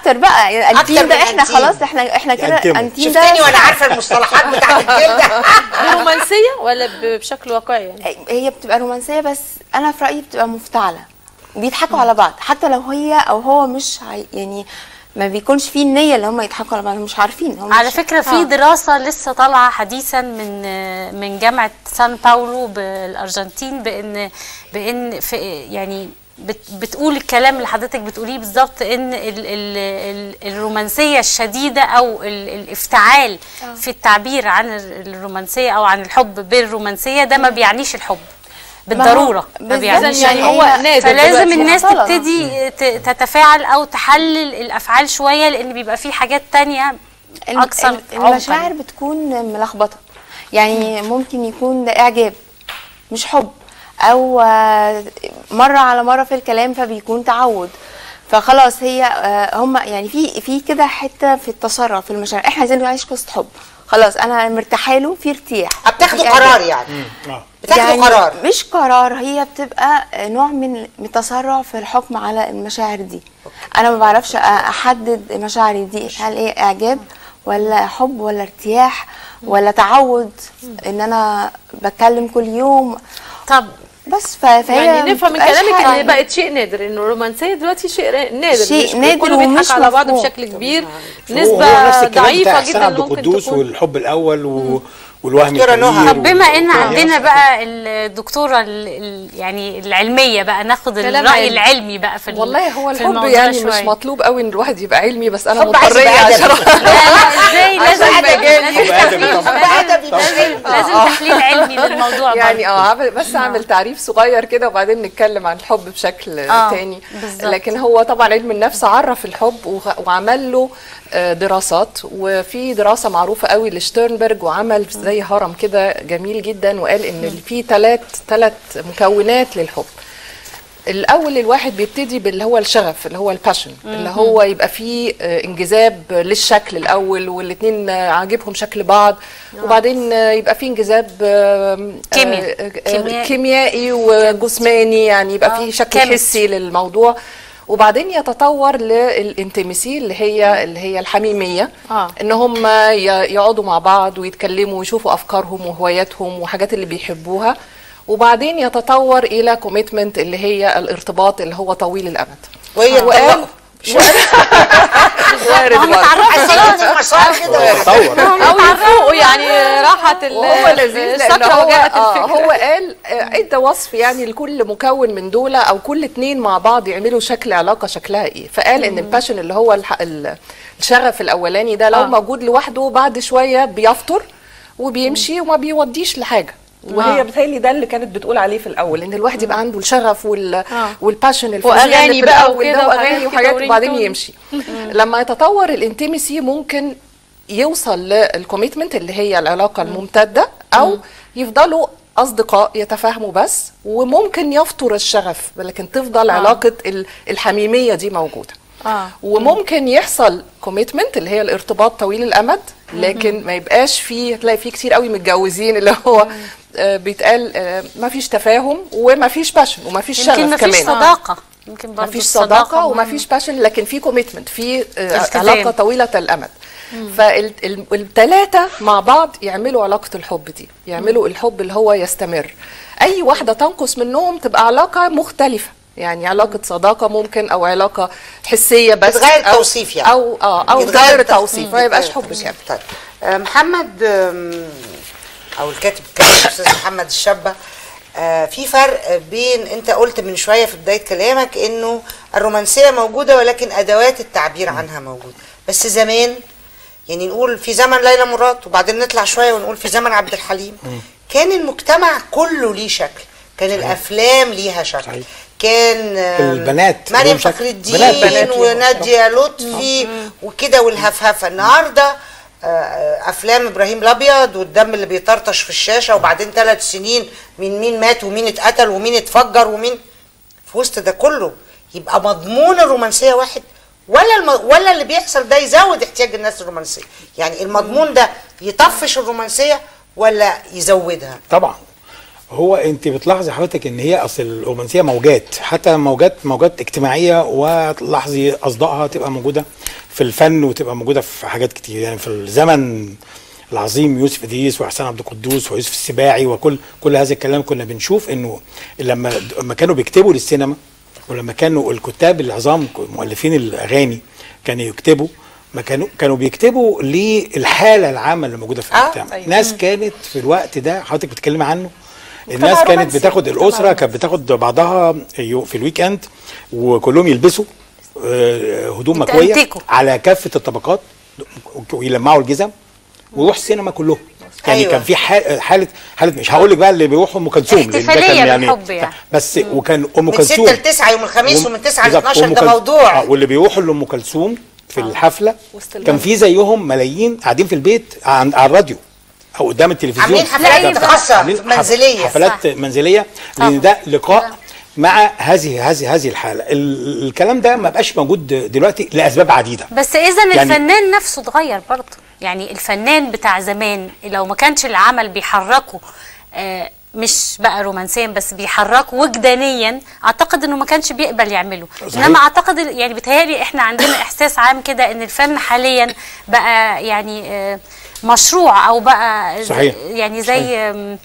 اكتر بقى يعني أكتر انتيم من ده احنا أنتيم. خلاص احنا احنا كده ينتموا. انتيم ده شفتني وانا عارفه المصطلحات بتاعت الجلده برومانسيه ولا ب- بشكل واقعي يعني هي بتبقى رومانسيه بس انا في رايي بتبقى مفتعله بيضحكوا على بعض حتى لو هي او هو مش عاي- يعني ما بيكونش فيه النيه اللي هم يضحكوا على بعض مش عارفين هم على مش- فكرة في آه. دراسة لسه طالعة حديثا من من جامعة سان باولو بالأرجنتين بأن بأن في يعني بت بتقول الكلام اللي حضرتك بتقوليه بالظبط ان ال ال ال الرومانسيه الشديده او ال الافتعال في التعبير عن ال- الرومانسيه او عن الحب بالرومانسيه ده ما بيعنيش الحب بالضروره ما بالظبط. بيعنيش يعني الحب. هو نادر فلازم دلوقتي. الناس طبعاً. تبتدي ت- تتفاعل او تحلل الافعال شويه لان بيبقى في حاجات تانية الم- اكثر ال- عمقاً. المشاعر بتكون ملخبطه يعني ممكن يكون ده اعجاب مش حب او آه، مره على مره في الكلام فبيكون تعود فخلاص هي آه، هم يعني في في كده حته في التسرع في المشاعر احنا عايزين نعيش قصه حب خلاص انا مرتاحه له في ارتياح بتاخدوا في إعجاب. قرار يعني اه بتاخدوا يعني قرار مش قرار هي بتبقى نوع من التسرع في الحكم على المشاعر دي انا ما بعرفش أ- احدد مشاعري دي هل ايه اعجاب ولا حب ولا ارتياح ولا تعود ان انا بتكلم كل يوم طب بس ف- فهي يعني نفهم من بتبقاش كلامك حاجة. ان بقت شيء نادر انه الرومانسيه دلوقتي شيء را- نادر شيء مش نادر كله ومش بيضحك على بعض مفهوم. بشكل كبير هو- هو نفس نسبه الكلام بتاع ضعيفه حسين جدا عبد ممكن القدوس تكون والحب الاول و... والوهم دكتورة نهى. الكبير طب بما ان وال- عندنا بقى الدكتوره ال- ال- يعني العلميه بقى ناخد كلام الراي علمي. العلمي بقى في ال- والله هو في الحب الموضوع يعني مش شوية. مطلوب قوي ان الواحد يبقى علمي بس انا حب عايز مضطريه يبقى عشان أدبي. لا لا ازاي لازم عايزة مجالي. لازم تحليل حب أدبي مش علم. لازم تحليل علمي للموضوع يعني برضه. اه عامل- بس اعمل تعريف صغير كده وبعدين نتكلم عن الحب بشكل آه، تاني بالظبط. لكن هو طبعا علم النفس عرف الحب وغ- وعمل له آه، دراسات وفي دراسه معروفه قوي لشترنبرج وعمل زي هرم كده جميل جدا وقال ان في ثلاث ثلاث مكونات للحب الاول الواحد بيبتدي باللي هو الشغف اللي هو الباشن اللي هو يبقى فيه آه، انجذاب للشكل الاول والاثنين عاجبهم شكل بعض وبعدين آه، يبقى فيه انجذاب آه، كيمياء. آه، آه، كيميائي. كيميائي وجسماني يعني يبقى فيه شكل chemistry. حسي للموضوع وبعدين يتطور للانتمسي اللي هي اللي هي الحميميه آه. ان هم ي- يقعدوا مع بعض ويتكلموا ويشوفوا افكارهم وهواياتهم وحاجات اللي بيحبوها وبعدين يتطور الى كوميتمنت اللي هي الارتباط اللي هو طويل الامد وهي وقال وارد هم برضه. اتعرفوا خلاص حسيت المسار كده تصور او يفوقوا يعني راحت ال- وهو لذيذ لان السكرة هو وجاءت آه الفكره هو قال آه، ادى وصف يعني لكل مكون من دول او كل اتنين مع بعض يعملوا شكل علاقه شكلها ايه فقال ان الباشن اللي هو الح- ال- الشغف الاولاني ده لو آه. موجود لوحده بعد شويه بيفطر وبيمشي وما بيوديش لحاجه وهي بتهيألي ده اللي كانت بتقول عليه في الاول ان الواحد يبقى عنده الشغف وال والباشن الفظيع وأغاني اللي في بقى الأول ده وكده واغاني وحاجات وحاجات كده وبعدين ورينج يمشي لما يتطور الانتمسي ممكن يوصل للكوميتمنت اللي هي العلاقه الممتده او يفضلوا اصدقاء يتفاهموا بس وممكن يفطر الشغف لكن تفضل علاقه ال- الحميميه دي موجوده آه. وممكن يحصل كوميتمنت اللي هي الارتباط طويل الامد لكن ما يبقاش فيه تلاقي فيه كتير قوي متجوزين اللي هو آه بيتقال آه ما فيش تفاهم وما فيش باشن وما فيش شغف يمكن ما كمان فيش صداقه يمكن ما برضه فيش الصداقة صداقه وما مهمة. فيش باشن لكن في كوميتمنت في آه، التزام. علاقه طويله الامد فالثلاثه مع بعض يعملوا علاقه الحب دي يعملوا الحب اللي هو يستمر اي واحده تنقص منهم تبقى علاقه مختلفه يعني علاقة صداقة ممكن أو علاقة حسية بس يتغير أو التوصيف يعني. أو اه أو يتغير يتغير التوصيف. التوصيف ما يبقاش حب يتغير كامل طيب آه، محمد آم، او الكاتب الكبير الاستاذ محمد الشابه آه، في فرق بين انت قلت من شويه في بدايه كلامك انه الرومانسيه موجوده ولكن ادوات التعبير عنها موجوده بس زمان يعني نقول في زمن ليلى مراد وبعدين نطلع شويه ونقول في زمن عبد الحليم كان المجتمع كله ليه شكل كان الافلام ليها شكل صحيح. كان آم، البنات مريم ليهم شكل. فخر الدين بنات- بنات ليهم. وناديه لطفي وكده والهفهفه النهارده آه، افلام ابراهيم الابيض والدم اللي بيطرطش في الشاشه وبعدين ثلاث سنين من مين مات ومين اتقتل ومين اتفجر ومين في وسط ده كله يبقى مضمون الرومانسيه واحد ولا الم... ولا اللي بيحصل ده يزود احتياج الناس الرومانسيه يعني المضمون ده يطفش الرومانسيه ولا يزودها طبعا هو انت بتلاحظي حضرتك ان هي اصل الرومانسيه موجات حتى موجات موجات اجتماعيه وتلاحظي اصدائها تبقى موجوده في الفن وتبقى موجوده في حاجات كتير يعني في الزمن العظيم يوسف ادريس واحسان عبد القدوس ويوسف السباعي وكل كل هذا الكلام كنا بنشوف انه لما لما كانوا بيكتبوا للسينما ولما كانوا الكتاب العظام مؤلفين الاغاني كانوا يكتبوا ما كانوا كانوا بيكتبوا للحاله العامه اللي موجوده في آه، المجتمع أيوة. ناس كانت في الوقت ده حضرتك بتتكلمي عنه الناس كانت رومانسي. بتاخد الاسره كانت بتاخد بعضها يو- في الويك اند وكلهم يلبسوا آه، هدوم مكويه يتأنتكوا. على كافه الطبقات ويلمعوا الجزم ويروح السينما كلهم يعني أيوة. كان في حال- حاله حاله مش هقول لك بقى اللي بيروحوا ام كلثوم لأن ده كان احتفالية بالحب يعني. بس وكان ام من كلثوم 6 ل 9 يوم الخميس ومن 9 ل بالظبط، 12 وأم ده كل- موضوع آه، واللي بيروحوا لام كلثوم في الحفله وسط كان البلد. في زيهم ملايين قاعدين في البيت عن- على الراديو او قدام التلفزيون عاملين حفلات ده- خاصة عاملين حف- منزلية. حفلات منزليه لان ده لقاء مع هذه هذه هذه الحاله ال- الكلام ده ما بقاش موجود دلوقتي لاسباب عديده بس اذا يعني- الفنان نفسه اتغير برضه يعني الفنان بتاع زمان لو ما كانش العمل بيحركه آه مش بقى رومانسيا بس بيحركه وجدانيا اعتقد انه ما كانش بيقبل يعمله صحيح. انما اعتقد ال- يعني بيتهيألي احنا عندنا احساس عام كده ان الفن حاليا بقى يعني آه مشروع او بقى صحيح. يعني زي آم،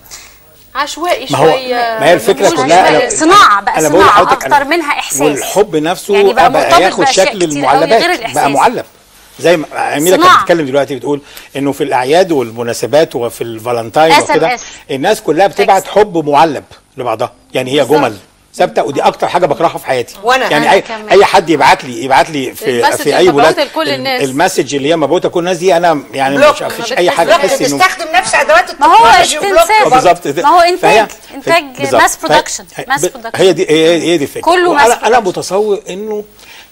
عشوائي ما هو شويه ما هي الفكره مش كلها عشوائي. أنا- صناعة بقى، أنا بقول صناعة لحضرتك أكتر أنا- منها إحساس. والحب نفسه يعني بقى بقى, مرتبط ياخد بأشياء شكل كتير أوي المعلبات غير الإحساس. بقى معلب زي ما اميره كانت صناعة. بتتكلم دلوقتي بتقول انه في الاعياد والمناسبات وفي الفالنتاين SMS. وكده الناس كلها بتبعت حب معلب لبعضها يعني هي جمل ثابته ودي اكتر حاجه بكرهها في حياتي وأنا. يعني أنا اي كمان. اي حد يبعت لي يبعت لي في المسج في اي المبعوثة بلاد لكل الناس. المسج اللي هي مبعوثه لكل الناس دي انا يعني بلوك. مش فيش اي حاجه بلوك احس انه تستخدم نفس ادوات ما هو التكنولوجي وبلوك استنساخ. برضه. بالظبط ما هو إنتاج- فهي- إنتاج بالظبط. mass فهي- production. mass ب- production. هي دي هي هي دي الفكره كله mass وأنا- انا production. متصور انه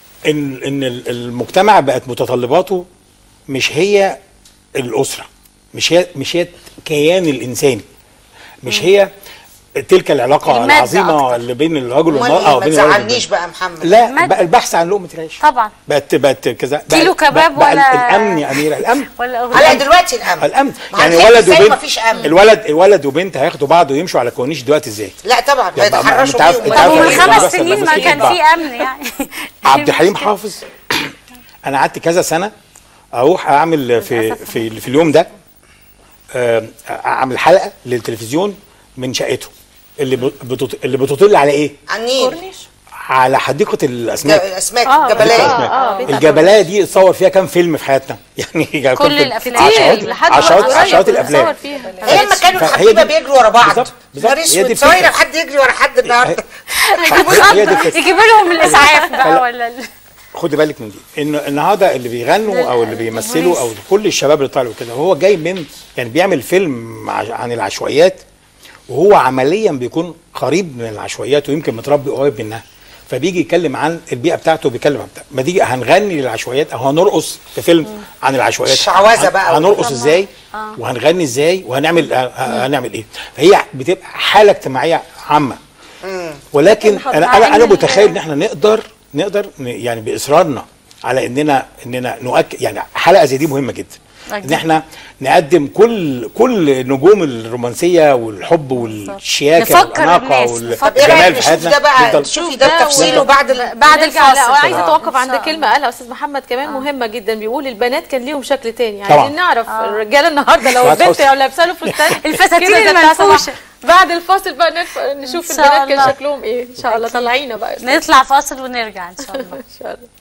ان ان ال- المجتمع بقت متطلباته مش هي الاسره مش هي مش هي كيان الانساني مش هي تلك العلاقه المادة العظيمه أكتر. اللي بين الرجل أمال والمراه إيه؟ او ما بين الرجل تزعلنيش والمرأة. بقى يا محمد لا مادة. بقى البحث عن لقمه العيش طبعا بقت بقت كذا بقى- كيلو كباب بقى ولا- الامن يا اميره الامن ولا على أغنية. دلوقتي الامن الامن ما يعني هنلاقي ولد إزاي وبنت مفيش امن الولد الولد وبنت هياخدوا بعض ويمشوا على الكورنيش دلوقتي ازاي لا طبعا يعني بقى- بيتحرشوا أنت عارف- بيهم أنت طب عارف ومن إيه خمس بيحصل سنين لما ما تيجي كان تباع؟ في امن يعني عبد الحليم حافظ انا قعدت كذا سنه اروح اعمل في في في اليوم ده آه، اعمل حلقه للتلفزيون من شقته اللي بتط... اللي بتطل على ايه؟ على النيل على حديقه الاسماك اسماك آه، حديقة جبلية الأسماك. آه، بيت الجبلايه دي اتصور فيها كام فيلم في حياتنا يعني كام كل فيلم؟ الأفلام. عشرات كتير، لحد عشرات وقت عشرات قريب الافلام بنصور فيها. ايام ما كانوا فهي الحبيبه دي- بيجروا ورا بعض بالظبط، بالظبط. نهار هي اسود دي ثواني الفكرة. لو حد يجري ورا حد النهارده هي دي الفكرة. يجيبوا لهم الاسعاف بقى فلا- ولا ال- خدي بالك من دي انه النهارده اللي بيغنوا او اللي بيمثلوا او كل الشباب اللي طالعوا كده هو جاي من يعني بيعمل فيلم عش- عن العشوائيات وهو عمليا بيكون قريب من العشوائيات ويمكن متربي قريب منها فبيجي يتكلم عن البيئه بتاعته بيتكلم عن بتاع. ما تيجي هنغني للعشوائيات او هنرقص في فيلم عن العشوائيات الشعوذة هن- بقى. هنرقص ازاي وهنغني ازاي وهنعمل ه- هنعمل ايه فهي بتبقى حاله اجتماعيه عامه ولكن انا انا انا متخيل ان احنا نقدر نقدر ن- يعني باصرارنا على اننا اننا نؤكد يعني حلقه زي دي مهمه جدا ان أكيد. احنا نقدم كل كل نجوم الرومانسيه والحب والشياكه نفكر والاناقه الناس، نفكر. طب ايه والجمال رايك في نشوف حياتنا ده بقى نفضل- تشوفي ده بتفصيله بعد ال- بعد نرجع- لا الفاصل وعايزه آه. اتوقف إن عند شاء كلمه قالها استاذ محمد كمان مهمه جدا بيقول البنات كان ليهم شكل تاني طبعا. عايزين نعرف الرجاله النهارده لو سعاد البنت حسني. لو لابسه له فستان الفساتين كده زي بتاع المنفوشة. صلاح. بعد الفاصل بقى نرف... نشوف إن شاء البنات كان الله. شكلهم ايه ان شاء الله طلعينا بقى يا أستاذ. نطلع فاصل ونرجع ان شاء الله ان شاء الله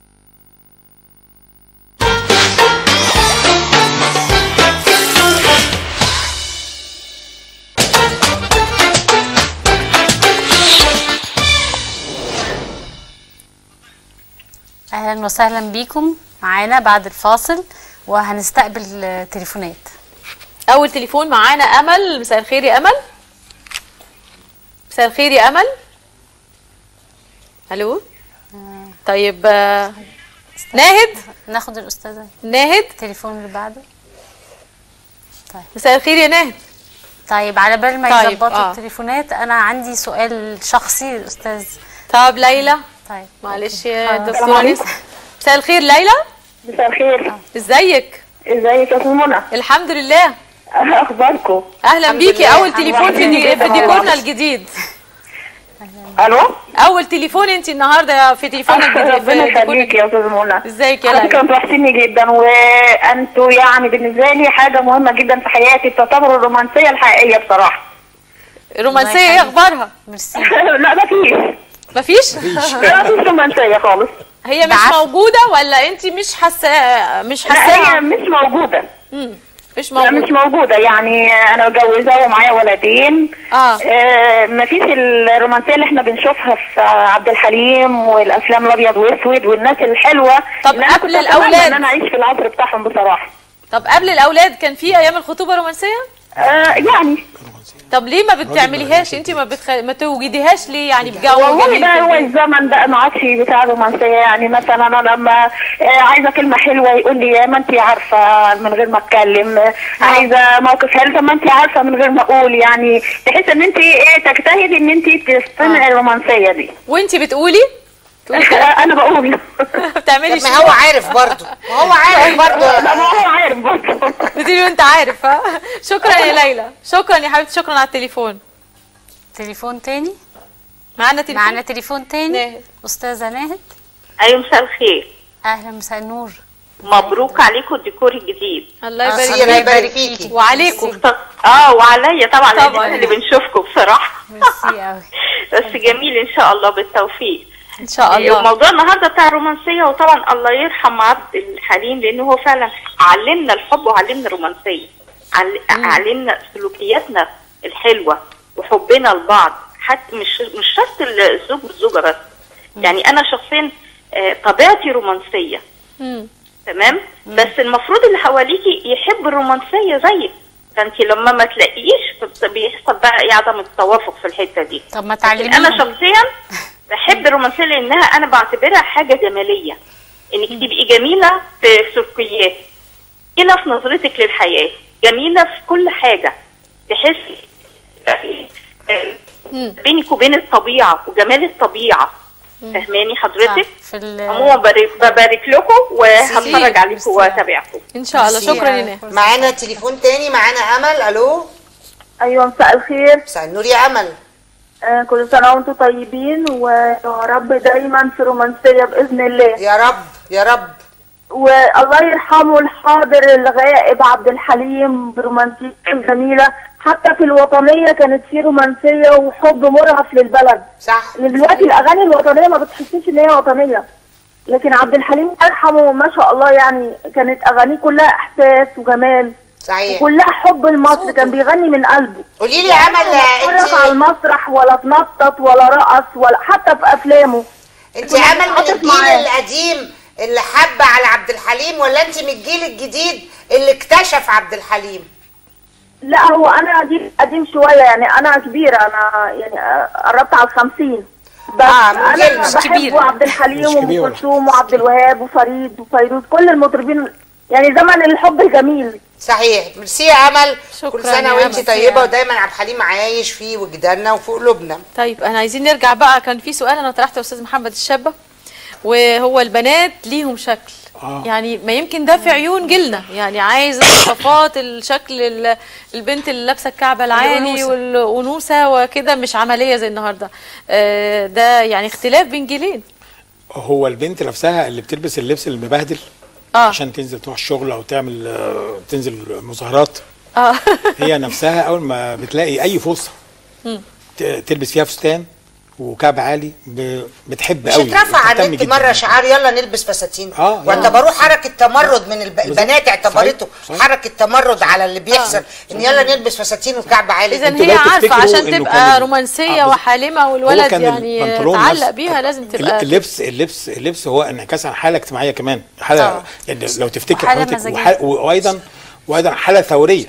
اهلا وسهلا بيكم معانا بعد الفاصل وهنستقبل آه، تليفونات اول تليفون معانا امل مساء الخير يا امل مساء الخير يا امل الو طيب آه، ناهد ناخد الاستاذه ناهد التليفون اللي بعده مساء الخير يا ناهد طيب على بال ما طيب، يظبطوا آه. التليفونات انا عندي سؤال شخصي للاستاذ طب ليلى طيب معلش يا خلاص. دكتوره نسمة. مساء الخير ليلى مساء الخير ازيك ازيك يا استاذ منى الحمد لله اخباركم اهلا الحمد بيكي لله. اول تليفون في دي في ديكورنا الجديد الو اول تليفون انت النهارده في تليفوننا الجديد ربنا في ديكورنا يخليك يا استاذ منى ازيك يا على فكره ليلى انتوا وحشيني جدا وانتوا يعني بالنسبه لي حاجه مهمه جدا في حياتي تعتبر الرومانسيه الحقيقيه بصراحه الرومانسيه الله ايه يخليك. اخبارها ميرسي لا مفيش مفيش لا مفيش رومانسيه خالص هي مش بعفو. موجوده ولا انت مش حاسه مش لا هي حاساها مش موجوده مم. مش لا مش موجوده موجوده يعني انا متجوزه ومعايا ولدين اه آه مفيش الرومانسيه اللي احنا بنشوفها في عبد الحليم والافلام الابيض واسود والناس الحلوه طب اللي أنا قبل كنت أتمنى الأولاد؟ ان انا اعيش في العصر بتاعهم بصراحه طب قبل الاولاد كان في ايام الخطوبه رومانسيه آه يعني طب ليه ما بتعمليهاش انت ما بتخ... ما توجديهاش ليه يعني بجو والله جميل بقى في هو البيت؟ الزمن بقى ما عادش بتاع رومانسيه يعني مثلا انا لما آه، عايزه كلمه حلوه يقول لي يا ما انت عارفه من غير ما اتكلم آه، عايزه موقف حلو طب ما انت عارفه من غير ما اقول يعني تحس ان انت ايه تجتهدي ان انت تستمعي الرومانسيه دي وانت بتقولي تقولي كده انا بقول بتعملي ما هو عارف برضه ما هو عارف برضه لا ما هو عارف برضه بتقولي وانت عارف ها شكرا يا ليلى شكرا يا حبيبتي شكرا على التليفون تليفون تاني معانا تليفون معانا تليفون تاني ناهد. استاذه ناهد ايوه مساء الخير اهلا مساء النور مبروك عليكم الديكور الجديد الله آه، يبارك الله فيك يبارك فيكي وعليكم اه وعليا طبعا طبعاً. طبعا اللي بنشوفكم بصراحه ميرسي قوي بس جميل ان شاء الله بالتوفيق ان شاء الله وموضوع النهارده بتاع الرومانسيه وطبعا الله يرحم عبد الحليم لانه هو فعلا علمنا الحب وعلمنا الرومانسيه عل- علمنا سلوكياتنا الحلوه وحبنا لبعض حتى مش مش شرط الزوج والزوجه بس يعني انا شخصيا آه، طبيعتي رومانسيه مم. تمام بس المفروض اللي حواليكي يحب الرومانسيه زيك فانت لما ما تلاقيش فبت- بيحصل بقى ايه عدم التوافق في الحته دي طب ما لكن انا تعلميهم شخصيا بحب الرومانسيه لانها انا بعتبرها حاجه جماليه انك تبقي جميله في سلوكياتك جميله في نظرتك للحياه جميله في كل حاجه تحسي بينك وبين الطبيعه وجمال الطبيعه فاهماني حضرتك في ال- عموما ببارك, ببارك لكم وهتفرج عليكم ميرسي. واتابعكم ان شاء الله ميرسي شكرا يا يا ناهد معانا تليفون تاني معانا امل الو ايوه مساء الخير مساء النور يا امل آه كل سنه وانتم طيبين ويا رب دايما في رومانسيه باذن الله يا رب يا رب والله يرحمه الحاضر الغائب عبد الحليم برومانسيته الجميله حتى في الوطنيه كانت في رومانسيه وحب مرهف للبلد صح لأن دلوقتي الاغاني الوطنيه ما بتحسيش ان هي وطنيه لكن عبد الحليم الله يرحمه ما شاء الله يعني كانت اغانيه كلها احساس وجمال صحيح وكلها حب لمصر كان بيغني من قلبه قولي لي يا امل اتفرج على انت المسرح ولا تنطط ولا رقص ولا حتى في افلامه انت يا امل من عاطف الجيل معاه. القديم اللي حب على عبد الحليم ولا انت من الجيل الجديد اللي اكتشف عبد الحليم لا هو انا قديم قديم شويه يعني انا كبيره انا يعني قربت على الخمسين بس آه، من انا جيلنا. مش كبير. بحب عبد الحليم مش كبير وام ولا كلثوم وعبد الوهاب وفريد وفيروز كل المطربين يعني زمن الحب الجميل صحيح ميرسي يا امل شكراً كل سنه يا وانت أمل. طيبه ودايما عبد الحليم عايش في وجداننا وفي قلوبنا طيب انا عايزين نرجع بقى كان في سؤال انا طرحته يا استاذ محمد الشابه وهو البنات ليهم شكل آه. يعني ما يمكن ده في عيون جيلنا يعني عايز مواصفات الشكل ال- البنت اللي لابسه الكعبه العالي الأنوثة. والانوثه وكده مش عمليه زي النهارده آه، ده يعني اختلاف بين جيلين هو البنت نفسها اللي بتلبس اللبس المبهدل اه عشان تنزل تروح الشغل او تعمل آه، تنزل مظاهرات اه هي نفسها اول ما بتلاقي اي فرصه ت- تلبس فيها فستان وكعب عالي ب- بتحب مش قوي اترفع على بتهتم النت جداً. مره شعار يلا نلبس فساتين آه، واعتبروه حركه تمرد من الب... البنات اعتبرته صحيح. حركه تمرد على اللي بيحصل ان يلا نلبس فساتين وكعب عالي اذا انتوا هي لو عارفه تفتكروا عشان إنه تبقى كان ال- رومانسيه آه، بالظبط. وحالمه هو والولد كان يعني البنطلون تعلق نفسه- بيها لازم تبقى اللبس اللبس اللبس هو انعكاس عن حاله اجتماعيه كمان حاله طبعا. يعني لو تفتكر وحالة حضرتك مزاجية. وح- وايضا وايضا حاله ثوريه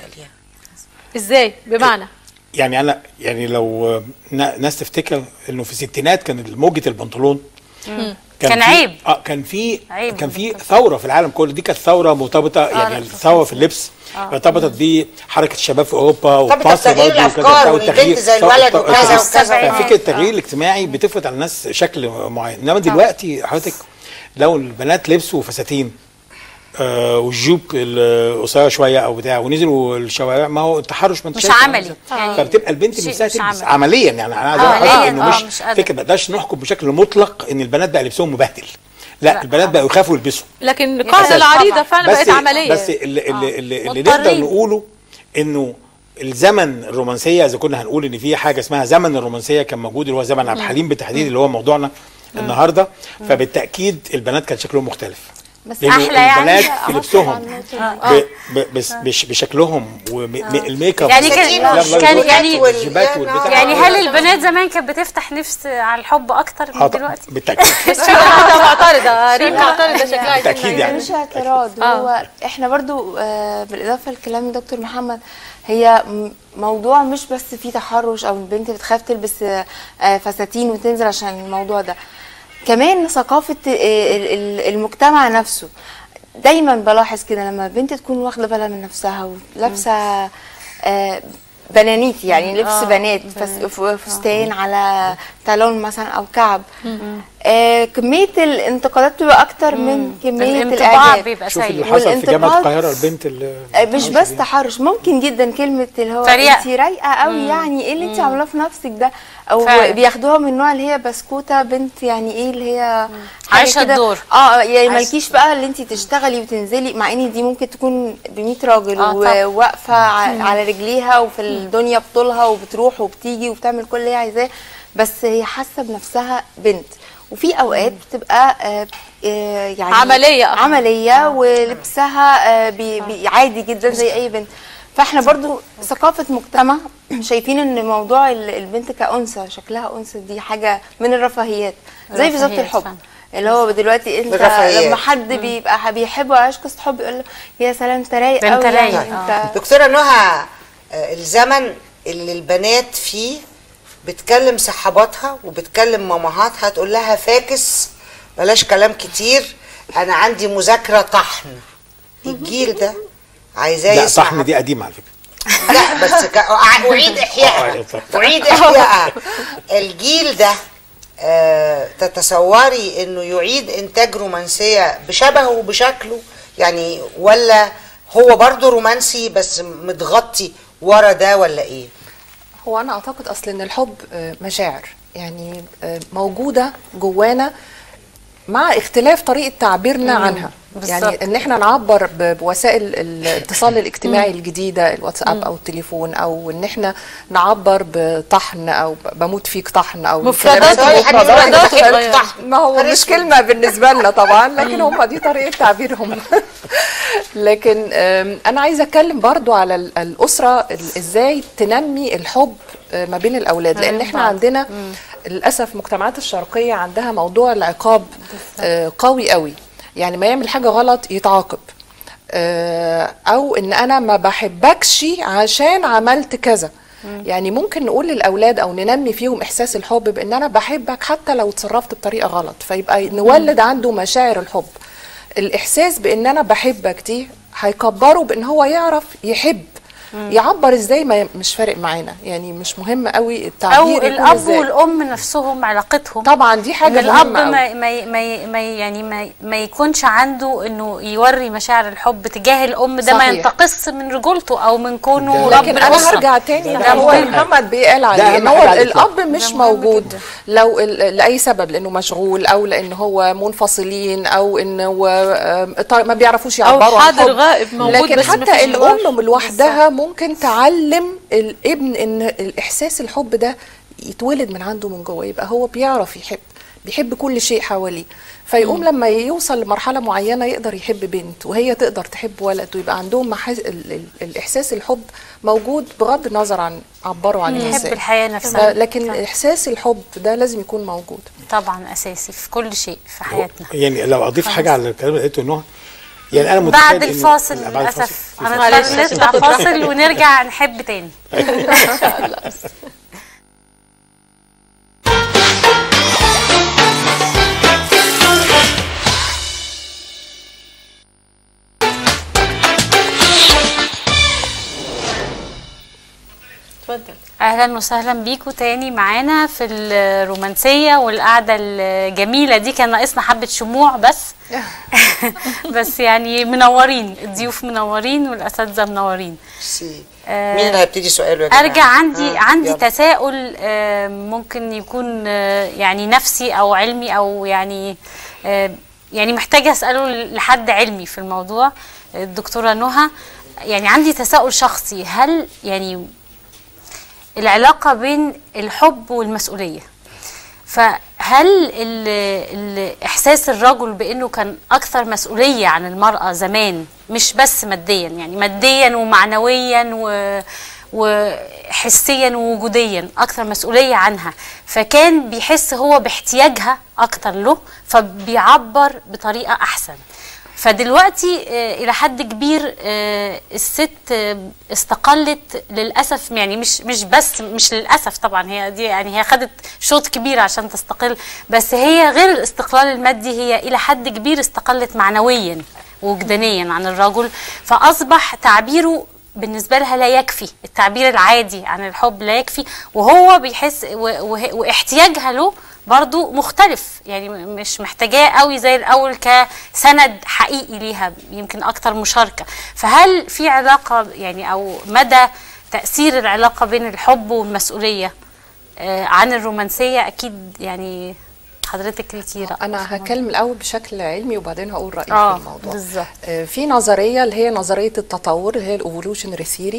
ازاي بمعنى يعني انا يعني لو نا- ناس تفتكر انه في الستينات كان موجه البنطلون كان في- عيب. اه كان في عيب كان في ثوره في العالم كله دي كانت ثوره مرتبطه يعني لا، الثوره في اللبس ارتبطت بحركه الشباب في اوروبا وفي ارتبطت مصر بتغيير برضه وكذا الأفكار بتاع والبنت والتغيير. زي سواء الولد الت- وكذا آه، وكذا. ففكره التغيير الاجتماعي بتفرض على الناس شكل معين انما دلوقتي حضرتك لو البنات لبسوا فساتين آه والجوب القصيره شويه او بتاع ونزلوا الشوارع ما هو التحرش ما انت مش شايف عملي. يعني فبتبقى البنت شيء نفسها مش تلبس عملي. عمليا يعني انا عايز عملياً، اعرف انه آه، مش, مش قادرة. فكره ما نقدرش نحكم بشكل مطلق ان البنات بقى لبسهم مبهدل لا, البنات بقوا يخافوا يلبسوا لكن القاعده أساساً. العريضه فعلا بس بقت عمليه بس اللي, اللي, اللي, اللي مضطرين. نقدر نقوله انه الزمن الرومانسيه اذا كنا هنقول ان في حاجه اسمها زمن الرومانسيه كان موجود اللي هو زمن عبد الحليم بالتحديد اللي هو موضوعنا النهارده فبالتاكيد البنات كان شكلهم مختلف بس لأن أحلى يعني. البنات أعتقد في عن لبسهم النقطة دي. ب- ب- بس بش بشكلهم والميك اب يعني كان- والأفلام كان والجوات يعني- والجيبات والبتاع يعني هل البنات زمان كانت بتفتح نفس على الحب اكتر من آه، دلوقتي؟ بالتاكيد انت معترضه ريم معترضه شكلها عايزين بالتاكيد يعني مش اعتراض هو احنا برضو آه، بالاضافه لكلام دكتور محمد هي م- موضوع مش بس فيه تحرش او البنت بتخاف تلبس آه، آه، فساتين وتنزل عشان الموضوع ده كمان ثقافه آه، ال- ال- المجتمع نفسه دايما بلاحظ كده لما البنت تكون واخده بالها من نفسها ولابسه آه، بنانيت يعني لبس آه، بنات فس- ف- فستان على تالون مثلا او كعب آه كميه الانتقادات بتبقى اكتر من كميه الانطباع الاعجاب بيبقى شوف اللي سيء حصل في جامعه والانتقاد- القاهره البنت اللي آه، مش بس تحرش ممكن جدا كلمه اللي هو تريقة. انت رايقه قوي يعني ايه اللي انت عاملاه في نفسك ده او فعلا. بياخدوها من النوع اللي هي بسكوته بنت يعني ايه اللي هي حاجة عايشة كده- الدور. اه يعني مالكيش بقى اللي انت تشتغلي وتنزلي مع ان دي ممكن تكون ب 100 راجل آه، طبعا. وواقفه ع- على رجليها وفي الدنيا بطولها وبتروح وبتيجي وبتعمل كل اللي هي عايزاه بس هي حاسه بنفسها بنت وفي اوقات بتبقى آه، آه، يعني عملية أكتر. عمليه ولبسها آه، بي بي عادي جدا زي اي بنت فاحنا برضو ثقافه مجتمع شايفين ان موضوع ال- البنت كانثى شكلها انثى دي حاجه من الرفاهيات زي بالظبط الرفاهيات الحب فعلا. اللي هو دلوقتي انت الرفاهيات. لما حد بيبقى بيحب وعايش قصه حب يقول له يا سلام انت رايق ده انت قوي يعني رايق، انت دكتوره نهى آه، الزمن اللي البنات فيه بتكلم صحباتها وبتكلم مامهاتها تقول لها فاكس بلاش كلام كتير انا عندي مذاكره طحن الجيل ده عايزاه لا يسمع صحن دي قديمه على فكره لا بس ك... اعيد احيائها آه، صح. اعيد احيائها الجيل ده آه تتصوري انه يعيد انتاج رومانسيه بشبهه وبشكله يعني ولا هو برضه رومانسي بس متغطي ورا ده ولا ايه هو انا اعتقد اصل ان الحب آه، مشاعر يعني آه، موجوده جوانا مع اختلاف طريقه تعبيرنا عنها بالظبط. يعني ان احنا نعبر ب- بوسائل الاتصال الاجتماعي الجديده الواتساب او التليفون او ان احنا نعبر بطحن او ب- بموت فيك طحن او مفردات كلمات حد مفردات يقول لك غير- بحبك طحن. ما هو مش هنسكت. كلمه بالنسبه لنا طبعا لكن هم دي طريقه تعبيرهم لكن آم، انا عايزه اتكلم برضو على ال- الاسره ال- ازاي تنمي الحب آه، ما بين الاولاد لان احنا عندنا للاسف المجتمعات الشرقيه عندها موضوع العقاب آه، قوي قوي يعني ما يعمل حاجه غلط يتعاقب آه، او ان انا ما بحبكش عشان عملت كذا يعني ممكن نقول للاولاد او ننمي فيهم احساس الحب بان انا بحبك حتى لو اتصرفت بطريقه غلط فيبقى نولد عنده مشاعر الحب الاحساس بان انا بحبك دي هيكبره بان هو يعرف يحب يعبر ازاي ما مش فارق معانا يعني مش مهم قوي او التعبير يكون الاب إزاي. والام نفسهم علاقتهم طبعا دي ان حاجه الاب مهمه ما أوي. ما ما ما يعني ما, ما يكونش عنده انه يوري مشاعر الحب تجاه الام ده ما صحيح. ينتقص من رجولته او من كونه ده- رب لكن انا الاسره هرجع تاني ده ده هو مهم. محمد بيقال ده عليه أهم ان حاجة هو على الإطلاق. الاب مش ده مهم موجود جدا. لو ال- لاي سبب لانه مشغول او لان هو منفصلين او ان هو آم، طيب ما بيعرفوش او يعبروا عن حاضر حب. غائب موجود لكن بس مفيش حتى حوار. الام لوحدها ممكن تعلم الابن ان الاحساس الحب ده يتولد من عنده من جوه يبقى هو بيعرف يحب بيحب كل شيء حواليه فيقوم لما يوصل لمرحله معينه يقدر يحب بنت وهي تقدر تحب ولد ويبقى عندهم محاز... ال... ال... الاحساس الحب موجود بغض النظر عن عبروا عنه يحب ازاي الحياه نفسها لكن احساس الحب ده لازم يكون موجود طبعا اساسي في كل شيء في حياتنا يعني لو اضيف حاجه على الكلام اللي قلته نهى يعني انا متخيل بعد إنه- الفاصل لا، بعد الفاصل. للاسف في فاصل. هنضطر نطلع فاصل ونرجع نحب تاني اتفضل اهلا وسهلا بيكم تاني معانا في الرومانسيه والقعده الجميله دي كان ناقصنا حبه شموع بس بس يعني منورين الضيوف منورين والاساتذه منورين ميرسي. آه، مين اللي هيبتدي سؤاله يا جماعه ارجع عندي آه، عندي يلا. تساؤل آه، ممكن يكون آه، يعني نفسي او علمي او يعني آه، يعني محتاجه اساله لحد علمي في الموضوع الدكتوره نهى يعني عندي تساؤل شخصي هل يعني العلاقه بين الحب والمسؤوليه فهل ال ال احساس الرجل بانه كان اكثر مسؤوليه عن المراه زمان مش بس ماديا يعني ماديا ومعنويا و وحسيا ووجوديا اكثر مسؤوليه عنها فكان بيحس هو باحتياجها اكتر له فبيعبر بطريقه احسن فدلوقتي آه، الى حد كبير آه، الست آه، استقلت للاسف يعني مش مش بس مش للاسف طبعا هي دي يعني هي خدت شوط كبير عشان تستقل بس هي غير الاستقلال المادي هي الى حد كبير استقلت معنويا وجدانيا عن الرجل فاصبح تعبيره بالنسبه لها لا يكفي التعبير العادي عن الحب لا يكفي وهو بيحس و- وه- واحتياجها له برضو مختلف يعني م- مش محتاجاه قوي زي الاول كسند حقيقي ليها يمكن اكتر مشاركه فهل في علاقه يعني او مدى تاثير العلاقه بين الحب والمسؤوليه آه، عن الرومانسيه اكيد يعني حضرتك ليكي رأي انا هتكلم الاول بشكل علمي وبعدين هقول رايي آه، في الموضوع بالظبط. آه، في نظريه اللي هي نظريه التطور اللي هي الايفولوشنري ثيوري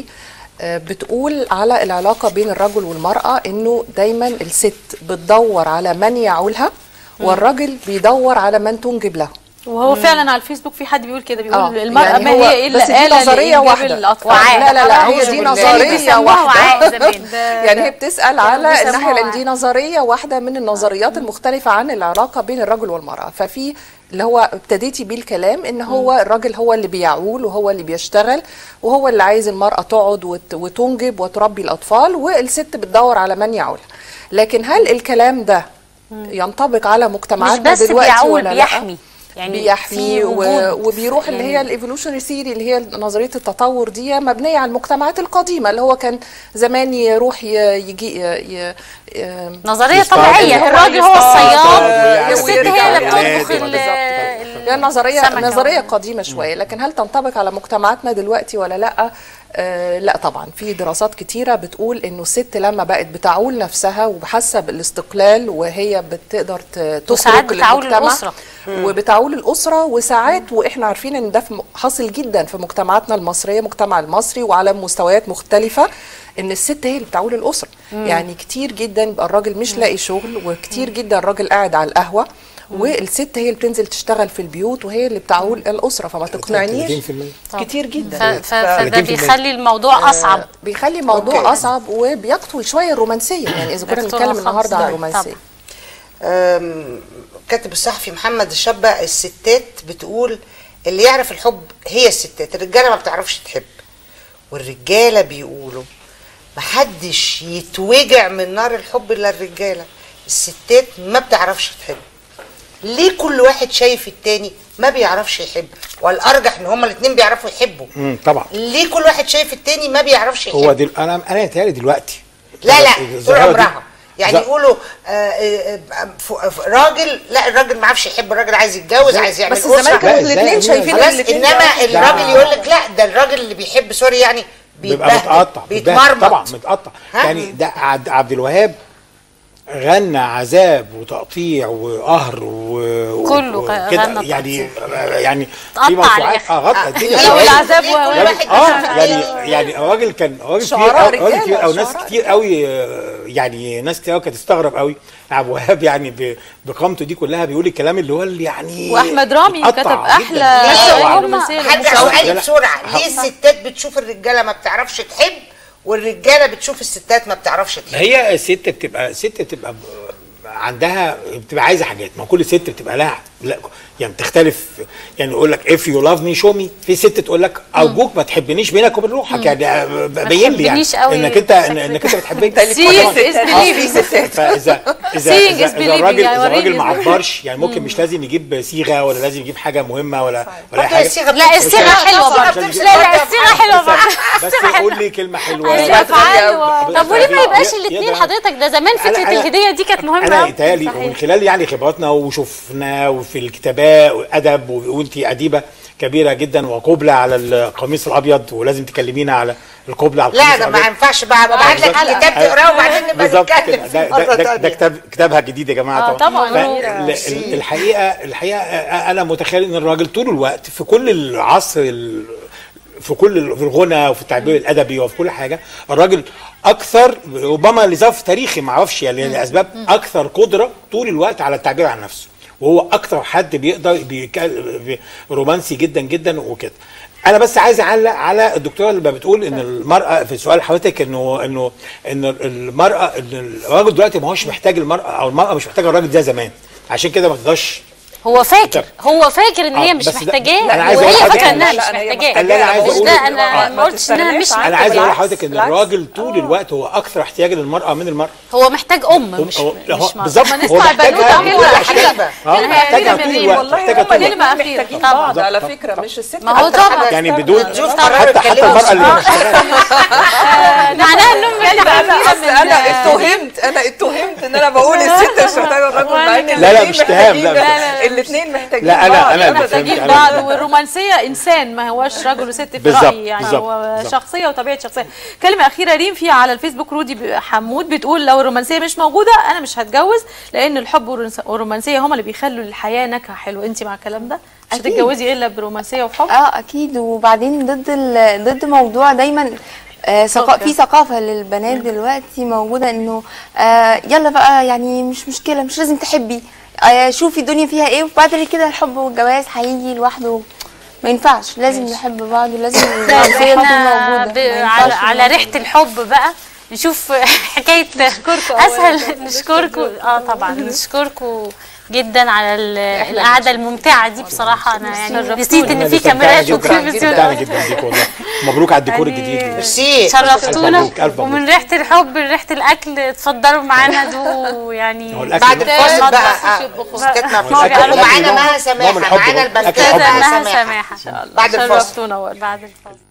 بتقول على العلاقه بين الرجل والمراه انه دايما الست بتدور على من يعولها والراجل بيدور على من تنجب له وهو فعلا على الفيسبوك في حد بيقول كده بيقول آه، المرأة يعني ما هو- هي إلا بس دي آلة نظرية لإنجاب واحدة. الأطفال آه، لا لا لا أعوذ هي دي بالله. نظرية بيسموها وعاء واحدة زمان يعني هي بتسأل على بيسموها الناحية لأن دي وعاء. نظرية واحدة من النظريات المختلفة عن العلاقة بين الرجل والمرأة ففي اللي هو ابتديتي بيه الكلام ان هو الراجل هو اللي بيعول وهو اللي بيشتغل وهو اللي عايز المرأة تقعد وت- وتنجب وتربي الأطفال والست بتدور على من يعولها لكن هل الكلام ده ينطبق على مش مجتمعاتنا بس دلوقتي بيعول ولا لا؟ بيحمي يعني بيحمي في و... وجود. وبيروح اللي هي يعني الايفولوشنري ثيري اللي هي نظريه التطور دي مبنيه على المجتمعات القديمه اللي هو كان زمان يروح ي... يجي ي... ي... نظريه يصطاد طبيعيه ويصطاد الراجل هو الصياد ويعمل والست هي ويرجع اللي ينادي بتطبخ ال- بالظبط. ال- هي نظريه السمكة نظريه وال- قديمه شويه لكن هل تنطبق على مجتمعاتنا دلوقتي ولا لا آه لا طبعا في دراسات كتيره بتقول انه الست لما بقت بتعول نفسها وحاسه بالاستقلال وهي بتقدر ت- وساعات تخرج بتعول للمجتمع الأسرة. وبتعول الاسره وساعات واحنا عارفين ان ده في م- حاصل جدا في مجتمعاتنا المصريه المجتمع المصري وعلى مستويات مختلفه ان الست هي اللي بتعول الاسره يعني كتير جدا يبقى الراجل مش لاقي شغل وكتير جدا الراجل قاعد على القهوه والست هي اللي بتنزل تشتغل في البيوت وهي اللي بتعول الاسره فما تقنعنيش 30% كتير ف- جدا ف- فده 30% بيخلي الموضوع اصعب بيخلي الموضوع أوكي. اصعب وبيقتل شويه الرومانسيه يعني اذا كنا دكتورة بنتكلم خالص النهارده عن طبعاً. الرومانسيه أم، كاتب الصحفي محمد الشابة الستات بتقول اللي يعرف الحب هي الستات الرجاله ما بتعرفش تحب والرجاله بيقولوا محدش يتوجع من نار الحب الا الرجاله الستات ما بتعرفش تحب ليه كل واحد شايف التاني ما بيعرفش يحب والارجح ان هما الاتنين بيعرفوا يحبوا امم طبعا ليه كل واحد شايف التاني ما بيعرفش يحب هو دل... انا انا يتهيألي دلوقتي لا لا طول الظاهرة دي- عمرها يعني ز- يقولوا آه، آه، آه، ف- ف- راجل لا الراجل ما عرفش يحب الراجل عايز يتجوز عايز يعمل بس زمان اسره كانوا لا، إزاي؟ الاثنين شايفين خلاص الاتنين انما بيعرفوا. الراجل يقول لك لا ده الراجل اللي بيحب سوري يعني بيبقى بيتبهدل متقطع بيتبهدل. بيتمرمط طبعا متقطع ها؟ يعني ده عبد, عبد الوهاب غنى عذاب وتقطيع وقهر و كله وكده. غنى يعني يعني اتقطع في موسوعات على الآخر. اه غطى الدنيا ليه شوية. والعذاب ليه كل و- واحد اه بيشوف يعني التاني؟ يعني الراجل كان راجل كتير شعراء أوي- راجل رجالة، كتير او ناس شعراء. كتير قوي آه، يعني ناس كتير قوي كانت تستغرب قوي عبد الوهاب يعني ب- بقامته دي كلها بيقول الكلام اللي هو اللي يعني واحمد رامي متقطع كتب جداً. أحلى ليه هم- هرجع رومانسية لا، سؤالي لا. بسرعه ليه الستات بتشوف الرجاله ما بتعرفش تحب والرجاله بتشوف الستات ما بتعرفش تحب هي الست بتبقى الست بتبقى ب- عندها بتبقى عايزه حاجات ما كل ست بتبقى لها لا يعني تختلف يعني يقول لك if you love me show me في ست تقول لك ارجوك ما تحبنيش بينك وبين روحك يعني آه، بين لي يعني تحبنيش قوي انك انت بشكل انك انت بتحبني Seeing is believing. فاذا اذا Seeing اذا, is إذا believing، الراجل يعني اذا الراجل وريني ما إزاي. عبرش يعني ممكن مش لازم يجيب صيغه ولا لازم يجيب حاجه مهمه ولا ولا برضه حاجه الصيغة لا الصيغه حلوه الصيغة برضه بتمشي لا لا برضه الصيغه حلوه برضه بس يقول لي كلمه حلوه عايزة افعال و- بس- طب وليه ما يبقاش يقدر- الاثنين حضرتك ده زمان فكره أنا- أنا- الهديه دي كانت مهمه انا أوي. يتهيألي ومن خلال يعني خبراتنا وشفنا وفي الكتابات وادب و- وانت اديبه كبيره جدا وقبله على القميص الابيض ولازم تكلمينا على القبله على القميص لا ده ما الابيض ينفعش بقى ببعت لك بالظبط. كتاب تقراه وبعدين نبقى بالظبط نتكلم كده فيه ده, مرة ده, ده, ده تانية. كتاب كتابها جديد يا جماعه آه، طبعاً. ف- ال- ال- الحقيقه الحقيقه انا متخيل ان الراجل طول الوقت في كل العصر ال- في كل ال- في الغنى وفي التعبير الادبي وفي كل حاجه الراجل اكثر ربما لظرف تاريخي ما اعرفش يعني لاسباب اكثر قدره طول الوقت على التعبير عن نفسه وهو اكثر حد بيقدر بيك- بي- رومانسي جدا جدا وكده انا بس عايز اعلق على الدكتوره اللي بتقول ان المراه في سؤال حضرتك انه انه ان المراه ان الراجل دلوقتي ما هوش محتاج المراه او المراه مش محتاجه الراجل ده زمان عشان كده ما تقدرش هو فاكر هو فاكر ان هي آه، مش بس ده- محتاجاه أنا عايز وهي أقول فاكره حاجة. انها لا، مش أنا هي محتاجاه اللي أنا عايز مش أقوله- ده انا آه، ما ما قلتش انها مش تستغناش عنه. انا عايز اقول بالعكس، لحضرتك ان بالعكس. الراجل طول الوقت هو اكثر احتياجا للمراه من المراه هو محتاج ام مش هو- مش هو- مرأة. بالظبط ما هو نسمع محتاجها بنوتة هو كده. محتاجها اه كلمة محتاجها أخيرة طول من الوقت والله محتاجها هم طول الوقت كلمة الاثنين أخيرة. محتاجين طبعاً. بعض على طبعاً. فكره مش الست ما هو أكتر طبعاً. حاجة يعني استنى. بدون شوف حتى قرروا حتى يتكلموا المراه اللي بصراحة. بتشتغل معناها انهم انا أصل انا اتهمت انا اتهمت ان انا بقول الست مش محتاجه الرجل مع ان لا، لا، مش اتهام، لا، لا. الاثنين محتاجين لا، أنا- بعض. أنا اللي محتاجين فهمت، بعض. أنا- بعض والرومانسيه انسان ما هوش رجل وست في بالظبط، رايي يعني بالظبط، هو بالظبط. شخصيه وطبيعه شخصيه كلمه اخيره ريم فيها على الفيسبوك رودي ب- حمود بتقول لو الرومانسيه مش موجوده انا مش هتجوز لان الحب والرومانس- والرومانسيه هما اللي بيخلوا الحياه نكهه حلوه انت مع الكلام ده مش أكيد. هتتجوزي الا برومانسيه وحب اه اكيد وبعدين ضد ال... ضد موضوع دايما آه ثقا... فكرة. في ثقافه للبنات دلوقتي موجوده انه آه يلا بقى يعني مش مشكله مش لازم تحبي آه شوفي الدنيا فيها ايه وبعد كده الحب والجواز هيجي لوحده ما ينفعش لازم نحب بعض ولازم الرومانسيه تكون احنا موجوده ب... ما على, ينفعش على ريحه الحب بقى نشوف حكايه اسهل نشكركم اه طبعا نشكركم جدا على ال- القعده الممتعه دي بصراحه انا يعني نسيت ان في كاميرات استمتعنا وتلفزيون جدا بيك والله مبروك على الديكور الجديد ميرسي شرفتونا ألف مبروك. ومن ريحه الحب لريحه الاكل اتفضلوا معانا دوقوا يعني هو الأكل- بعد الفاصل اتفضل. بقى آه، ستاتنا في الأكل- الحب. ومعانا الأكل مها نوع- نوع من سماحه الحب معانا برضه. الأكل البنكات حب. انها مها سماحه سماحه بعد الفاصل شرفتونا والله بعد الفاصل